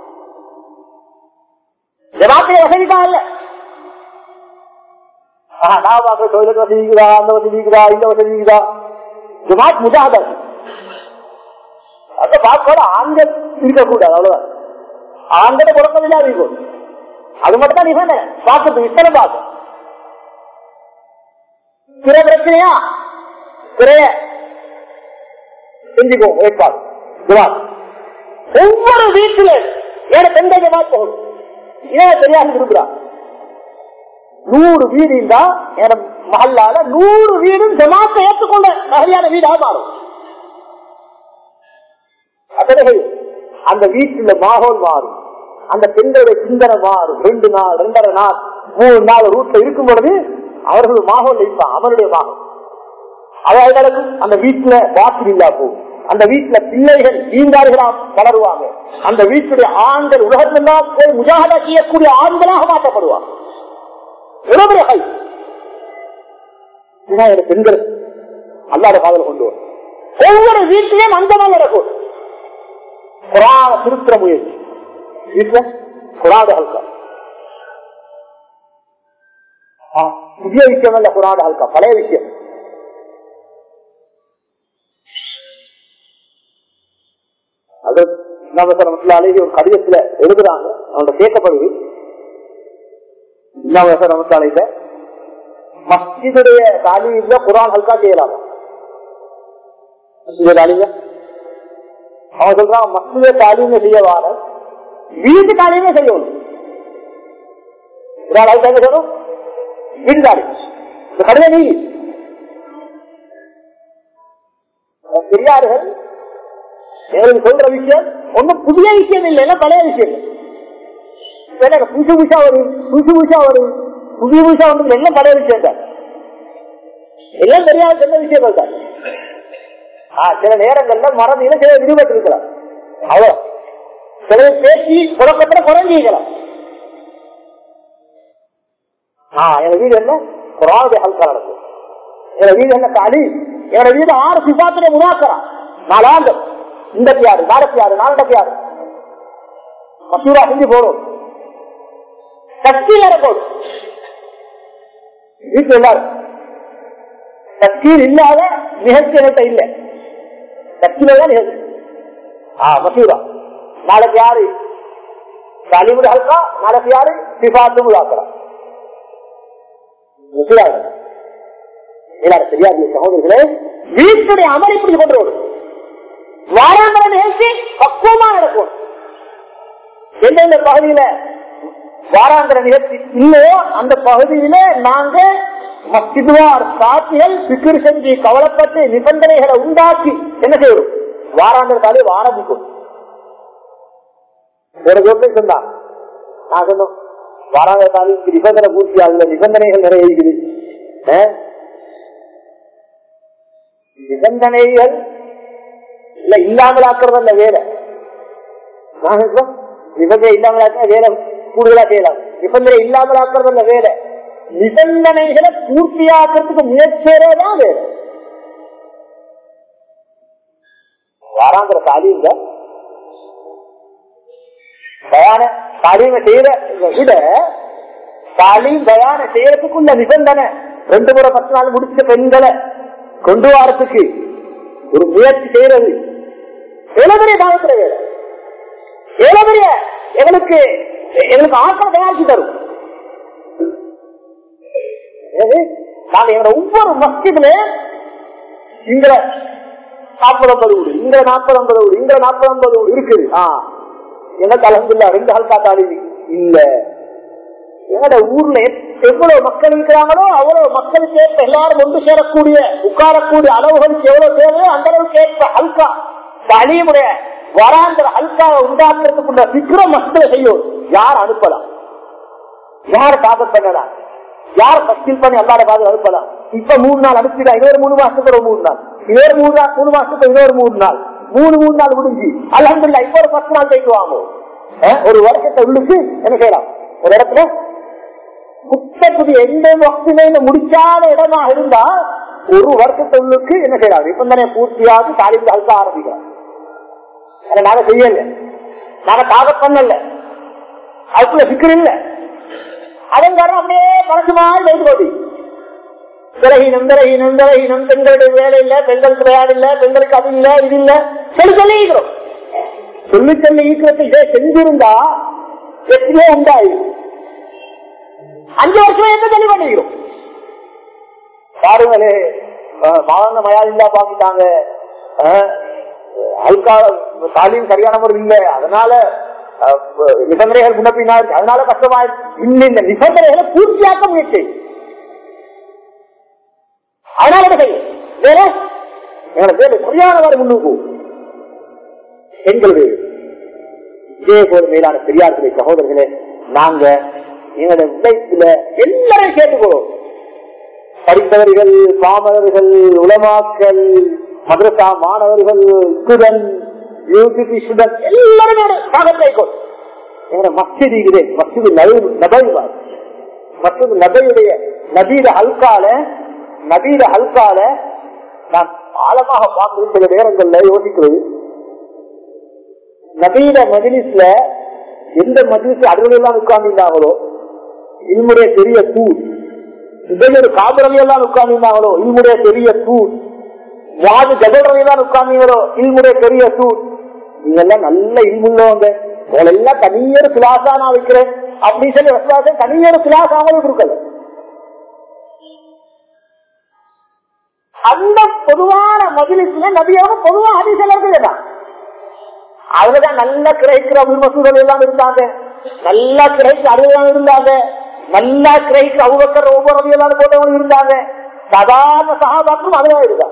ஜமாத்திய வசதிதான் இல்ல ஆஹ், நான் பார்க்க டொய்லெட் வசதி இருக்குதா அந்த வசதி இருக்குதா இந்த வசதி இருக்குதா ஜமாத் முஜாஹதா அந்த பார்க்கோட ஆண்கள் இருக்கக்கூடாது அவ்வளவுதான் ஆண்களை குழப்பம் இருக்கும் அது மட்டும் தான் நிபந்தனை பார்க்கறது இத்தனை பார்க்க பிற பிரச்சனையா பிறைய செஞ்சுக்கோ ஏற்பாடு ஜமாத் ஒவ்வொரு வீட்டில ஏன பெண்கள் ஜமாத் போகணும் ஏன் தெரியாது இருக்கிறான் நூறு வீடு இருந்தா என மகல்லால நூறு வீடும் ஜமாத்தை ஏற்றுக்கொண்ட நகையான வீடாக மாறும் அதனை அந்த வீட்டுல மாகோல் மாறும் அந்த பெண்களுடைய சிந்தனை மாறும் ரெண்டு நாள் ரெண்டரை நாள் மூணு நாள் ரூட்ல இருக்கும் பொழுது அவர்கள் மாகோல் இருப்பான் அவனுடைய மாகோல் அவர்களுக்கு அந்த வீட்டுல வாசல் இல்லா போகும் அந்த வீட்டுல பிள்ளைகள் ஈந்தார்களா வளருவாங்க அந்த வீட்டுடைய ஆண்கள் உலகத்திலாம் போய் முஜாகதா செய்யக்கூடிய ஆண்களாக மாற்றப்படுவாங்க இளவரை பெண்கள் அல்லாத காதல் கொண்டு வரும் ஒவ்வொரு வீட்டிலையும் அந்தமாக நடக்கும் குரான திருத்துற முயற்சி வீட்டுல குராத ஹல்கா ஆ, புதிய விஷயம் அல்ல குராத ஹல்கா பழைய விஷயம் அது அழகி ஒரு கடிதத்துல எழுதுறாங்க அவங்கள கேட்கப்படுது நமத்தாலையில மஸ்ஜிதுடைய தாலியில குரான் ஹல்கா செய்யலாம் மஸ்ஜித தாலியில அவன் சொல்றான் மஸ்ஜித தாலிமே செய்ய வார வீட்டு தாலியுமே செய்யணும் இதான் அது எங்க சொல்லணும் வீட்டு தாலி இந்த கடிதம் நீ பெரியார்கள் எங்களுக்கு சொல்ற விஷயம் ஒன்னும் புதிய விஷயம் இல்லை எல்லாம் பழைய விஷயம் எனக்கு புதுசு புதுசா வரும் புதுசு புதுசா வரும் புதிய புதுசா வந்து எல்லாம் பழைய விஷயம் தான் எல்லாம் தெரியாத சின்ன விஷயங்கள் தான் ஆ, சில நேரங்கள்ல மறதியில சில விடுபட்டு இருக்கலாம் அவ்வளோ சில பேசி குழப்பத்துல குறைஞ்சிக்கலாம் ஆ எங்க வீடு என்ன குரானுடைய ஹல்கா நடக்கும் எங்க வீடு என்ன காலி எங்க வீடு ஆறு சிபாத்திரை உருவாக்குறான் நாலு ஆண்டு இந்த யாரு நாளைக்கு யாரு நாளைக்கு யாரு மசூரா செஞ்சு போடும் சக்தி வேற போடும் வீட்டுல எல்லாரும் சக்தியில் இல்லாத நிகழ்ச்சி என்கிட்ட இல்லை சக்தியில தான் நிகழ்ச்சி ஆ மசூரா நாளைக்கு யாரு தாலிமுடி ஹல்கா நாளைக்கு யாரு சிபாத்து உருவாக்குறா தெரியாது சகோதரர்களே வீட்டுடைய அமல் இப்படி கொண்டு வரும் வாராந்திர நிகழ்ச்சி பக்குவமா நடக்கும் எந்தெந்த பகுதியில வாராந்திர நிகழ்ச்சி இல்லையோ அந்த பகுதியில நாங்க மஸ்திதுவார் சாட்சிகள் சிக்கர் செஞ்சு கவலைப்பட்டு நிபந்தனைகளை உண்டாக்கி என்ன செய்வோம் வாராந்திர தாலி ஆரம்பிக்கும் ஒரு ஜோட்டை சொன்னா நான் சொன்னோம் வாராந்திர தாலிக்கு நிபந்தனை பூர்த்தி ஆகல நிபந்தனைகள் நிறைவேறுகிறது ஆ? நிபந்தனைகள் இல்ல இல்லாமல் ஆக்குறதல்ல வேலை நான் சொல்றேன், நிபந்தனை இல்லாமல் ஆக்க வேலை கூடுதலா செய்யலாம் நிபந்தனை இல்லாமல் ஆக்குறதல்ல வேலை நிபந்தனைகளை பூர்த்தியாக்குறதுக்கு முயற்சியதான் வேலை வாராந்திர தாலிங்க பயான தாலீம செய்யற விட தாலீம் பயான செய்யறதுக்குள்ள நிபந்தனை ரெண்டு முறை பத்து நாள் முடிச்ச பெண்களை கொண்டு வரத்துக்கு ஒரு முயற்சி செய்யறது எவ்வளவு பெரிய காலத்துல வேலை எவ்வளவு பெரிய எங்களுக்கு எங்களுக்கு ஆட்களை தயாரிச்சு தரும் எனவே, நாங்க எங்களோட ஒவ்வொரு மஸ்ஜிதுல இங்க நாற்பது ஐம்பது வீடு இங்க நாற்பது ஐம்பது வீடு இங்க நாற்பது ஐம்பது வீடு இருக்குது ஆ எனக்கு அலமதுல்லா ரெண்டு ஹல்கா தாலி இல்ல எங்களோட ஊர்ல எவ்வளவு மக்கள் இருக்கிறாங்களோ அவ்வளவு மக்களுக்கு ஏற்ப எல்லாரும் ஒன்று சேரக்கூடிய உட்காரக்கூடிய அளவுகளுக்கு எவ்வளவு தேவையோ அந்த அளவுக்கு ஏற்ப ஹல்கா தாலீமுடைய வராந்திர அல்காவை உண்டாக்குறதுக்குள்ள சிக்கிர மக்களை செய்யும் யார் அனுப்பலாம் யார் தாக்கத் பண்ணலாம் யார் பஸ்டில் பண்ணி அல்லாத பாது அனுப்பலாம் இப்ப மூணு நாள் அனுப்பிடா இன்னொரு மூணு மாசத்துக்கு ஒரு மூணு நாள் இன்னொரு மூணு நாள் மூணு மாசத்துக்கு இன்னொரு மூணு நாள் மூணு மூணு நாள் முடிஞ்சு அலமதுல்லா இப்ப ஒரு பத்து நாள் போயிட்டு வாங்க அஹ், ஒரு வருஷத்தை உள்ளுக்கு என்ன செய்யலாம் ஒரு இடத்துல புத்தகத்துக்கு எந்த வக்திலையும் முடிக்காத இடமா இருந்தா ஒரு வருஷத்தை உள்ளுக்கு என்ன செய்யலாம் நிபந்தனை பூர்த்தியாக தாலிக்கு அழுத்த ஆரம்பிக்கலாம் அதை நாங்க செய்யல நாங்க தாக்கத் பண்ணல அதுக்குள்ள சிக்கல் இல்லை அதன் காரணம் அப்படியே மனசு மாதிரி வைத்து போட்டி விலகினம் விலகினம் விலகினம் பெண்களுடைய வேலை இல்ல பெண்களுக்கு விளையாடு இல்ல பெண்களுக்கு அது இல்ல இது இல்ல சொல்லி சொல்லி ஈக்கிறோம் சொல்லி சொல்லி ஈக்கிறதை இதை செஞ்சிருந்தா எத்தனையோ உண்டாயி அஞ்சு வருஷம் என்ன சொல்லி பண்ணிக்கிறோம் பாருங்களே மாவட்ட மயாலிந்தா பாக்கிட்டாங்க அல்கா தாலியும் சரியான முறை இல்ல அதனால அஹ், நிபந்தனைகள் முன்னப்பின்னா இருக்கு அதனால கஷ்டமா இருக்கு. இன்னும் இந்த நிபந்தனைகளை பூர்த்தியாக்க முயற்சி அதனால என்ன செய்யும் வேற எங்களை வேறு சரியானவாறு முன்னுக்கு எங்களுடைய இதே போல மேலான பெரியார்களே சகோதரர்களே நாங்க எங்களுடைய உழைப்புல எல்லாரையும் கேட்டுக்கோம் படித்தவர்கள் பாமரர்கள் உலமாக்கள் மதரசா மாணவர்கள் ஸ்டூடெண்ட் யூனிவர்சிட்டி ஸ்டூடெண்ட் எல்லாருமே பாகத்தைக்கோம் எங்களோட மஸ்ஜித் இருக்குது மஸ்ஜித் நபைவார் மஸ்ஜித் நபையுடைய நபீர அல்கால நபீர அல்கால நான் ஆழமாக பார்த்து சில நேரங்கள்ல யோசிக்கிறது நபீர மஜிலிஸ்ல எந்த மஜிலிஸ் அலுவலாம் உட்கார்ந்திருந்தாங்களோ இல்முடைய பெரிய தூள் இதையொரு காபரவி எல்லாம் உட்கார்ந்திருந்தாங்களோ இல்முடைய பெரிய தூள் வாது ஜபரவி எல்லாம் உட்கார்ந்தீங்களோ இல்முடைய பெரிய தூள் நீங்க எல்லாம் நல்ல இல்முள்ளவங்க உங்களை எல்லாம் தனியொரு கிளாஸா நான் வைக்கிறேன் அப்படின்னு சொல்லி விசுவாசம் தனியொரு கிளாஸ் அவங்களுக்கு கொடுக்கல அந்த பொதுவான மஜிலிஸ்ல நபியாக பொதுவா அதிசலர்கள் தான் அதுலதான் நல்லா கிரகிக்கிற விமர்சூர்கள் எல்லாம் இருந்தாங்க நல்லா கிரகிக்கிற அறிவுலாம் இருந்தாங்க நல்லா கிரகிக்கிற அவுபக்கர் ஒவ்வொரு எல்லாம் போட்டவங்க இருந்தாங்க சாதாரண சகாபாக்கும் அதுதான் இருந்தா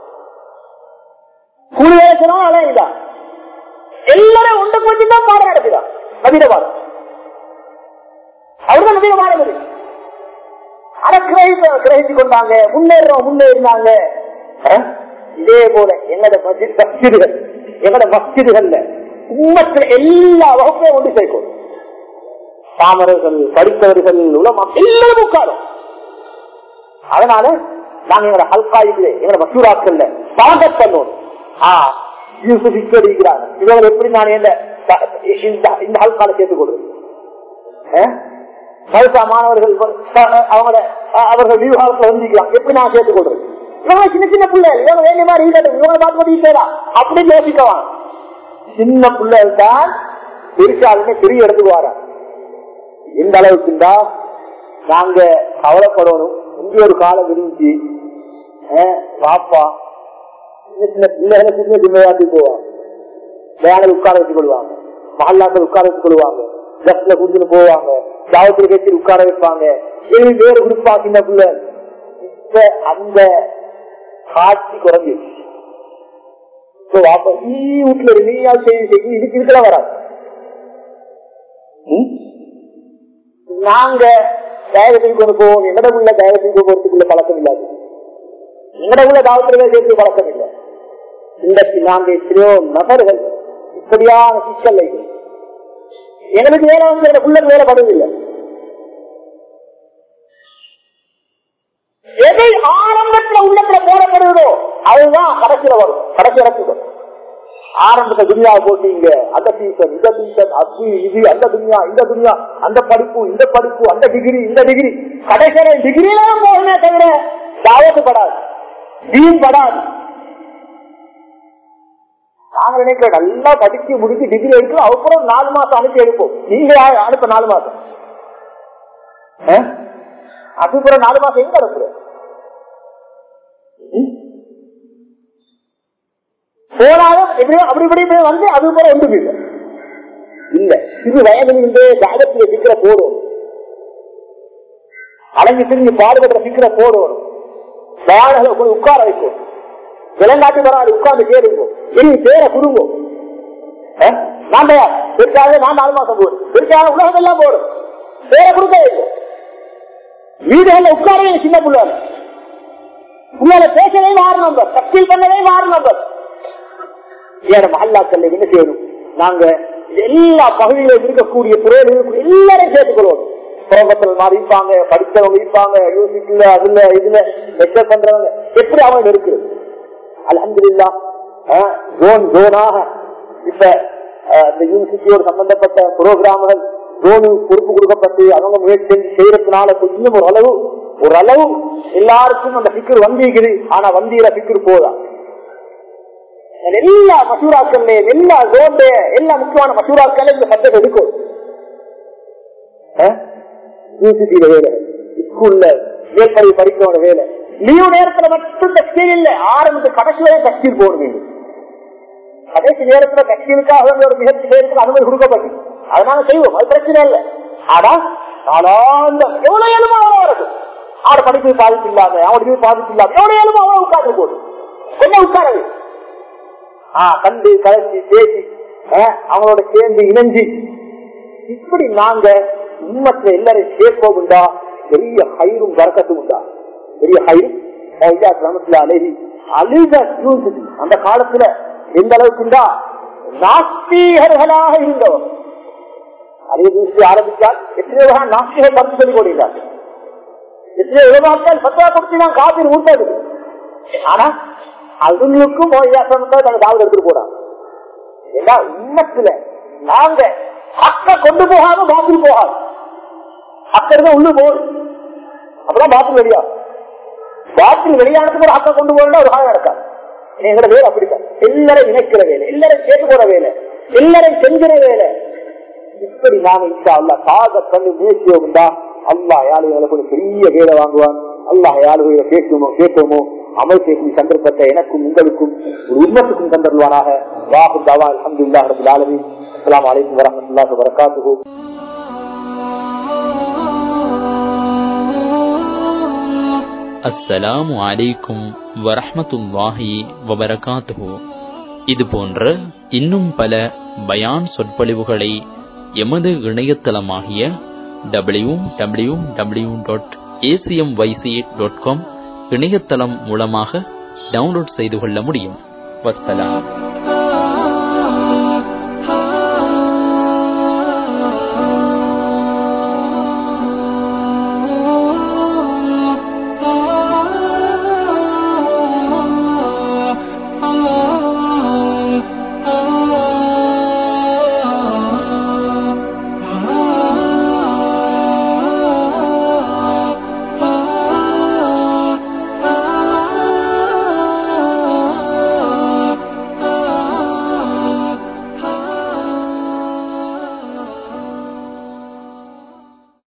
கூலிவேசனும் அதான் இதா எல்லாரும் ஒன்று கொஞ்சம் தான் பாடம் நடத்துதான் நவீன பாடம் அவர்தான் நவீன பாடம் இருக்கு அதை கிரகித்து கிரகிச்சு கொண்டாங்க முன்னேறோம் முன்னேறினாங்க அஹ்? இதே போல எங்களோட மஸ்ஜித் மஸ்ஜிதுகள் எங்களோட மஸ்ஜிதுகள்ல உம்மத்தில் எல்லா வகுப்பையும் கொண்டு சேர்க்கும் பாமரர்கள் படித்தவர்கள் உலமா எல்லாரும் உட்காரும் அதனால நாங்க எங்களோட ஹல்காயிலே எங்களோட மசூராக்கள்ல பாகத் பண்ணுவோம் ஆ யூசுப் இப்படி இருக்கிறாங்க இவங்க எப்படி நான் என்ன இந்த- இந்த ஹல்கால சேர்த்துக் கொடுறேன் மருத்துவ மாணவர்கள் அஹ், அவங்கள அஹ், அவர்கள் விவகாரத்துல வந்திருக்கலாம் எப்படி நான் சேர்த்துக் கொள்றது இவங்க சின்ன சின்ன பிள்ளை இவங்க வேண்டிய மாதிரி இருக்கட்டும் இவங்களை பார்த்து ஈஸியா அப்படின்னு யோசிக்கவான் சின்ன பிள்ளைகள் தான் பெருசாலுமே பெரிய இடத்துக்கு வர இந்த அளவுக்கு இருந்தா நாங்க கவலைப்படணும் இங்க ஒரு காலம் இருந்துச்சு அஹ், பாப்பா சின்ன சின்ன பிள்ளைகளை சின்ன சின்னதாட்டி போவாங்க வேலையில் உட்கார வச்சு கொள்வாங்க மகல்லாக்கள் உட்கார வச்சு கொள்வாங்க பஸ்ல குடிச்சுட்டு போவாங்க ஜாவத்தில் கட்சி உட்கார வைப்பாங்க ஏழு பேர் கொடுப்பா சின்ன பிள்ளை இப்ப அந்த காட்சி குறைஞ்சிருச்சு இப்ப வாப்பா நீ வீட்டுல இரு, நீ அது செய்தி செய்தி இதுக்கு இருக்கலாம் வராது ம்? நாங்க தயகத்துக்கு கொண்டு போவோம் எங்கட உள்ள தயகத்துக்கு போறதுக்குள்ள பழக்கம் இல்லாது எங்கட உள்ள தாவத்திலே சேர்த்து பழக்கம் இல்லை இன்றைக்கு நாங்க எத்தனையோ நபர்கள் இப்படியான சிக்கல் எங்களுக்கு வேலை வந்து எங்க பிள்ளைக்கு வேலை படுவதில்லை எதை ஆரம்பத்துல உள்ளத்துல போடப்படுவதோ அதுதான் கடைசியில வரும் கடைசி இறக்குது ஆரம்பத்துல துனியாவை போட்டீங்க அந்த சீசன் இந்த சீசன் அது இது அந்த துனியா இந்த துனியா அந்த படிப்பு இந்த படிப்பு அந்த டிகிரி இந்த டிகிரி கடைசியில டிகிரியில போகணுமே தவிர தாவத்து படாது தீன் படாது நாங்க நினைக்கிறோம் நல்லா படிச்சு முடிச்சு டிகிரி எடுக்கிறோம் அப்புறம் நாலு மாசம் அனுப்பி எடுப்போம் நீங்க யாரு அனுப்ப நாலு மாசம் அஹ்? அதுக்கப்புறம் நாலு மாசம் எங்க அனுப்புற ம்? போனாலும் எப்படியோ அப்படி இப்படி இப்படி வந்து அது போல ஒன்றும் இல்லை இல்ல இது வயதிலிருந்தே தாகத்தில் சிக்கிற போடும் அடங்கி திரும்பி பாடுபடுற சிக்கிற போடும் வாழகளை உட்கார வைக்கும் இளங்காட்டி வராது உட்கார்ந்து கேளுங்க இனி பேரை குடுங்க நான் தயார் பெருசாக நான் நாலு மாசம் போடும் பெருசாக உலகம் எல்லாம் போடும் பேரை கொடுக்க இல்லை வீடுகள்ல உட்காரவே சின்ன பிள்ளைங்க உங்களால பேசவே மாறு நம்பர் தப்பில் பண்ணவே மாறு நம்பர் ஏற மஹல்லாக்கள் என்ன செய்யணும் நாங்க எல்லா பகுதியிலும் இருக்கக்கூடிய துறையில் இருக்கக்கூடிய எல்லாரையும் சேர்த்துக்கொள்வோம் புரோபத்தில் மாதிரி இருப்பாங்க படித்தவங்க இருப்பாங்க யூனிட்ல அதுல இதுல லெக்சர் பண்றவங்க எப்படி அவங்க இருக்குது அலமதுல்லா ஜோன் ஜோனாக இப்ப இந்த யூனிவர்சிட்டியோட சம்பந்தப்பட்ட புரோகிராம்கள் ஜோனு பொறுப்பு கொடுக்கப்பட்டு அவங்க முயற்சி செஞ்சு செய்யறதுனால கொஞ்சம் ஒரு அளவு ஒரு அளவு எல்லாருக்கும் அந்த பிக்கர் வந்திருக்குது ஆனா வந்தியில பிக்கர் போதா எல்லா மசூராக்கள் எல்லா ஜோன்ல எல்லா முக்கியமான மசூராக்கள் இந்த சட்டத்தை இருக்கும் யூனிவர்சிட்டியில வேலை ஸ்கூல்ல மேற்படி படிக்கிறவங்க வேலை லீவு நேரத்துல மட்டும் டெக்ஸ்டைல் இல்ல ஆரம்பித்து கடைசி வரை டெக்ஸ்டைல் போட வேண்டும் கடைசி நேரத்துல டெக்ஸ்டைலுக்காக ஒரு முயற்சி செய்யறதுக்கு அனுமதி கொடுக்கப்பட்டு அதனால செய்வோம் அது பிரச்சனை இல்லை ஆனா நாளாந்த எவ்வளவு ஏழுமோ அவ்வளவு வருது ஆறு படிப்பு பாதிப்பு இல்லாம அவனுக்கு பாதிப்பு இல்லாம எவ்வளவு ஏழுமோ அவ்வளவு உட்கார்ந்து போடும் கொஞ்சம் உட்காரது ஆஹ் கண்டு கலந்து பேசி அவங்களோட சேர்ந்து இணைஞ்சு இப்படி நாங்க உண்மத்துல எல்லாரும் சேர்ப்போம் உண்டா பெரிய ஹைரும் வரக்கத்தும் உண்டா பெரிய ஹைரும் அழகி அழுத அந்த காலத்துல எந்த அளவுக்கு உண்டா நாஸ்தீகர்களாக இருந்தவர் அதே தூசி ஆரம்பித்தால் எத்தனை வகை நாஸ்திகள் மறுத்து சொல்லிக் கொடுக்கிறார் எத்தனை உலமாக்கள் சத்தா கொடுத்து நான் காப்பீடு ஊட்டாது ஆனா அதுங்களுக்கும் நாங்க தாவல் எடுத்துட்டு போறோம் ஏன்னா உண்மத்துல நாங்க அக்க கொண்டு போகாம பாத்தில் போகாது அக்கறது உள்ளு போடும் அப்பதான் பாத்தில் வெளியா பாத்தில் வெளியானதுக்கு ஒரு அக்க கொண்டு போறா ஒரு காலம் நடக்காது எங்களோட வேலை அப்படித்தான் எல்லாரும் இணைக்கிற வேலை எல்லாரும் கேட்டு போற வேலை எல்லாரும் செஞ்சுற வேலை இப்படி நாம இன்ஷா அல்லா காத கண்ணு முயற்சியோகுண்டா அல்லா யாழுகளுக்கு பெரிய வேலை வாங்குவான் அல்லாஹ் யாழுகளை பேசுவோமோ கேட்போமோ அமல் செய்யும் சந்தர்ப்பத்தை எனக்கும் உங்களுக்கும் ஒரு உண்மத்துக்கும் தந்தருவானாக வாஹு தவா அலமதுல்லா ரபுல் ஆலமி அஸ்லாம் வலைக்கம் வரமத்துல்லாஹ் வரகாத்துஹு அஸ்ஸலாமு அலைக்கும் வரஹமத்துல்லாஹி வபரகாத்துஹு இது போன்ற இன்னும் பல பயான் சொற்பொழிவுகளை எமது இணையதளமாகிய W W W dot ACM YC dot com இணையதளம் மூலமாக டவுன்லோட் செய்து கொள்ள முடியும் வசலாம்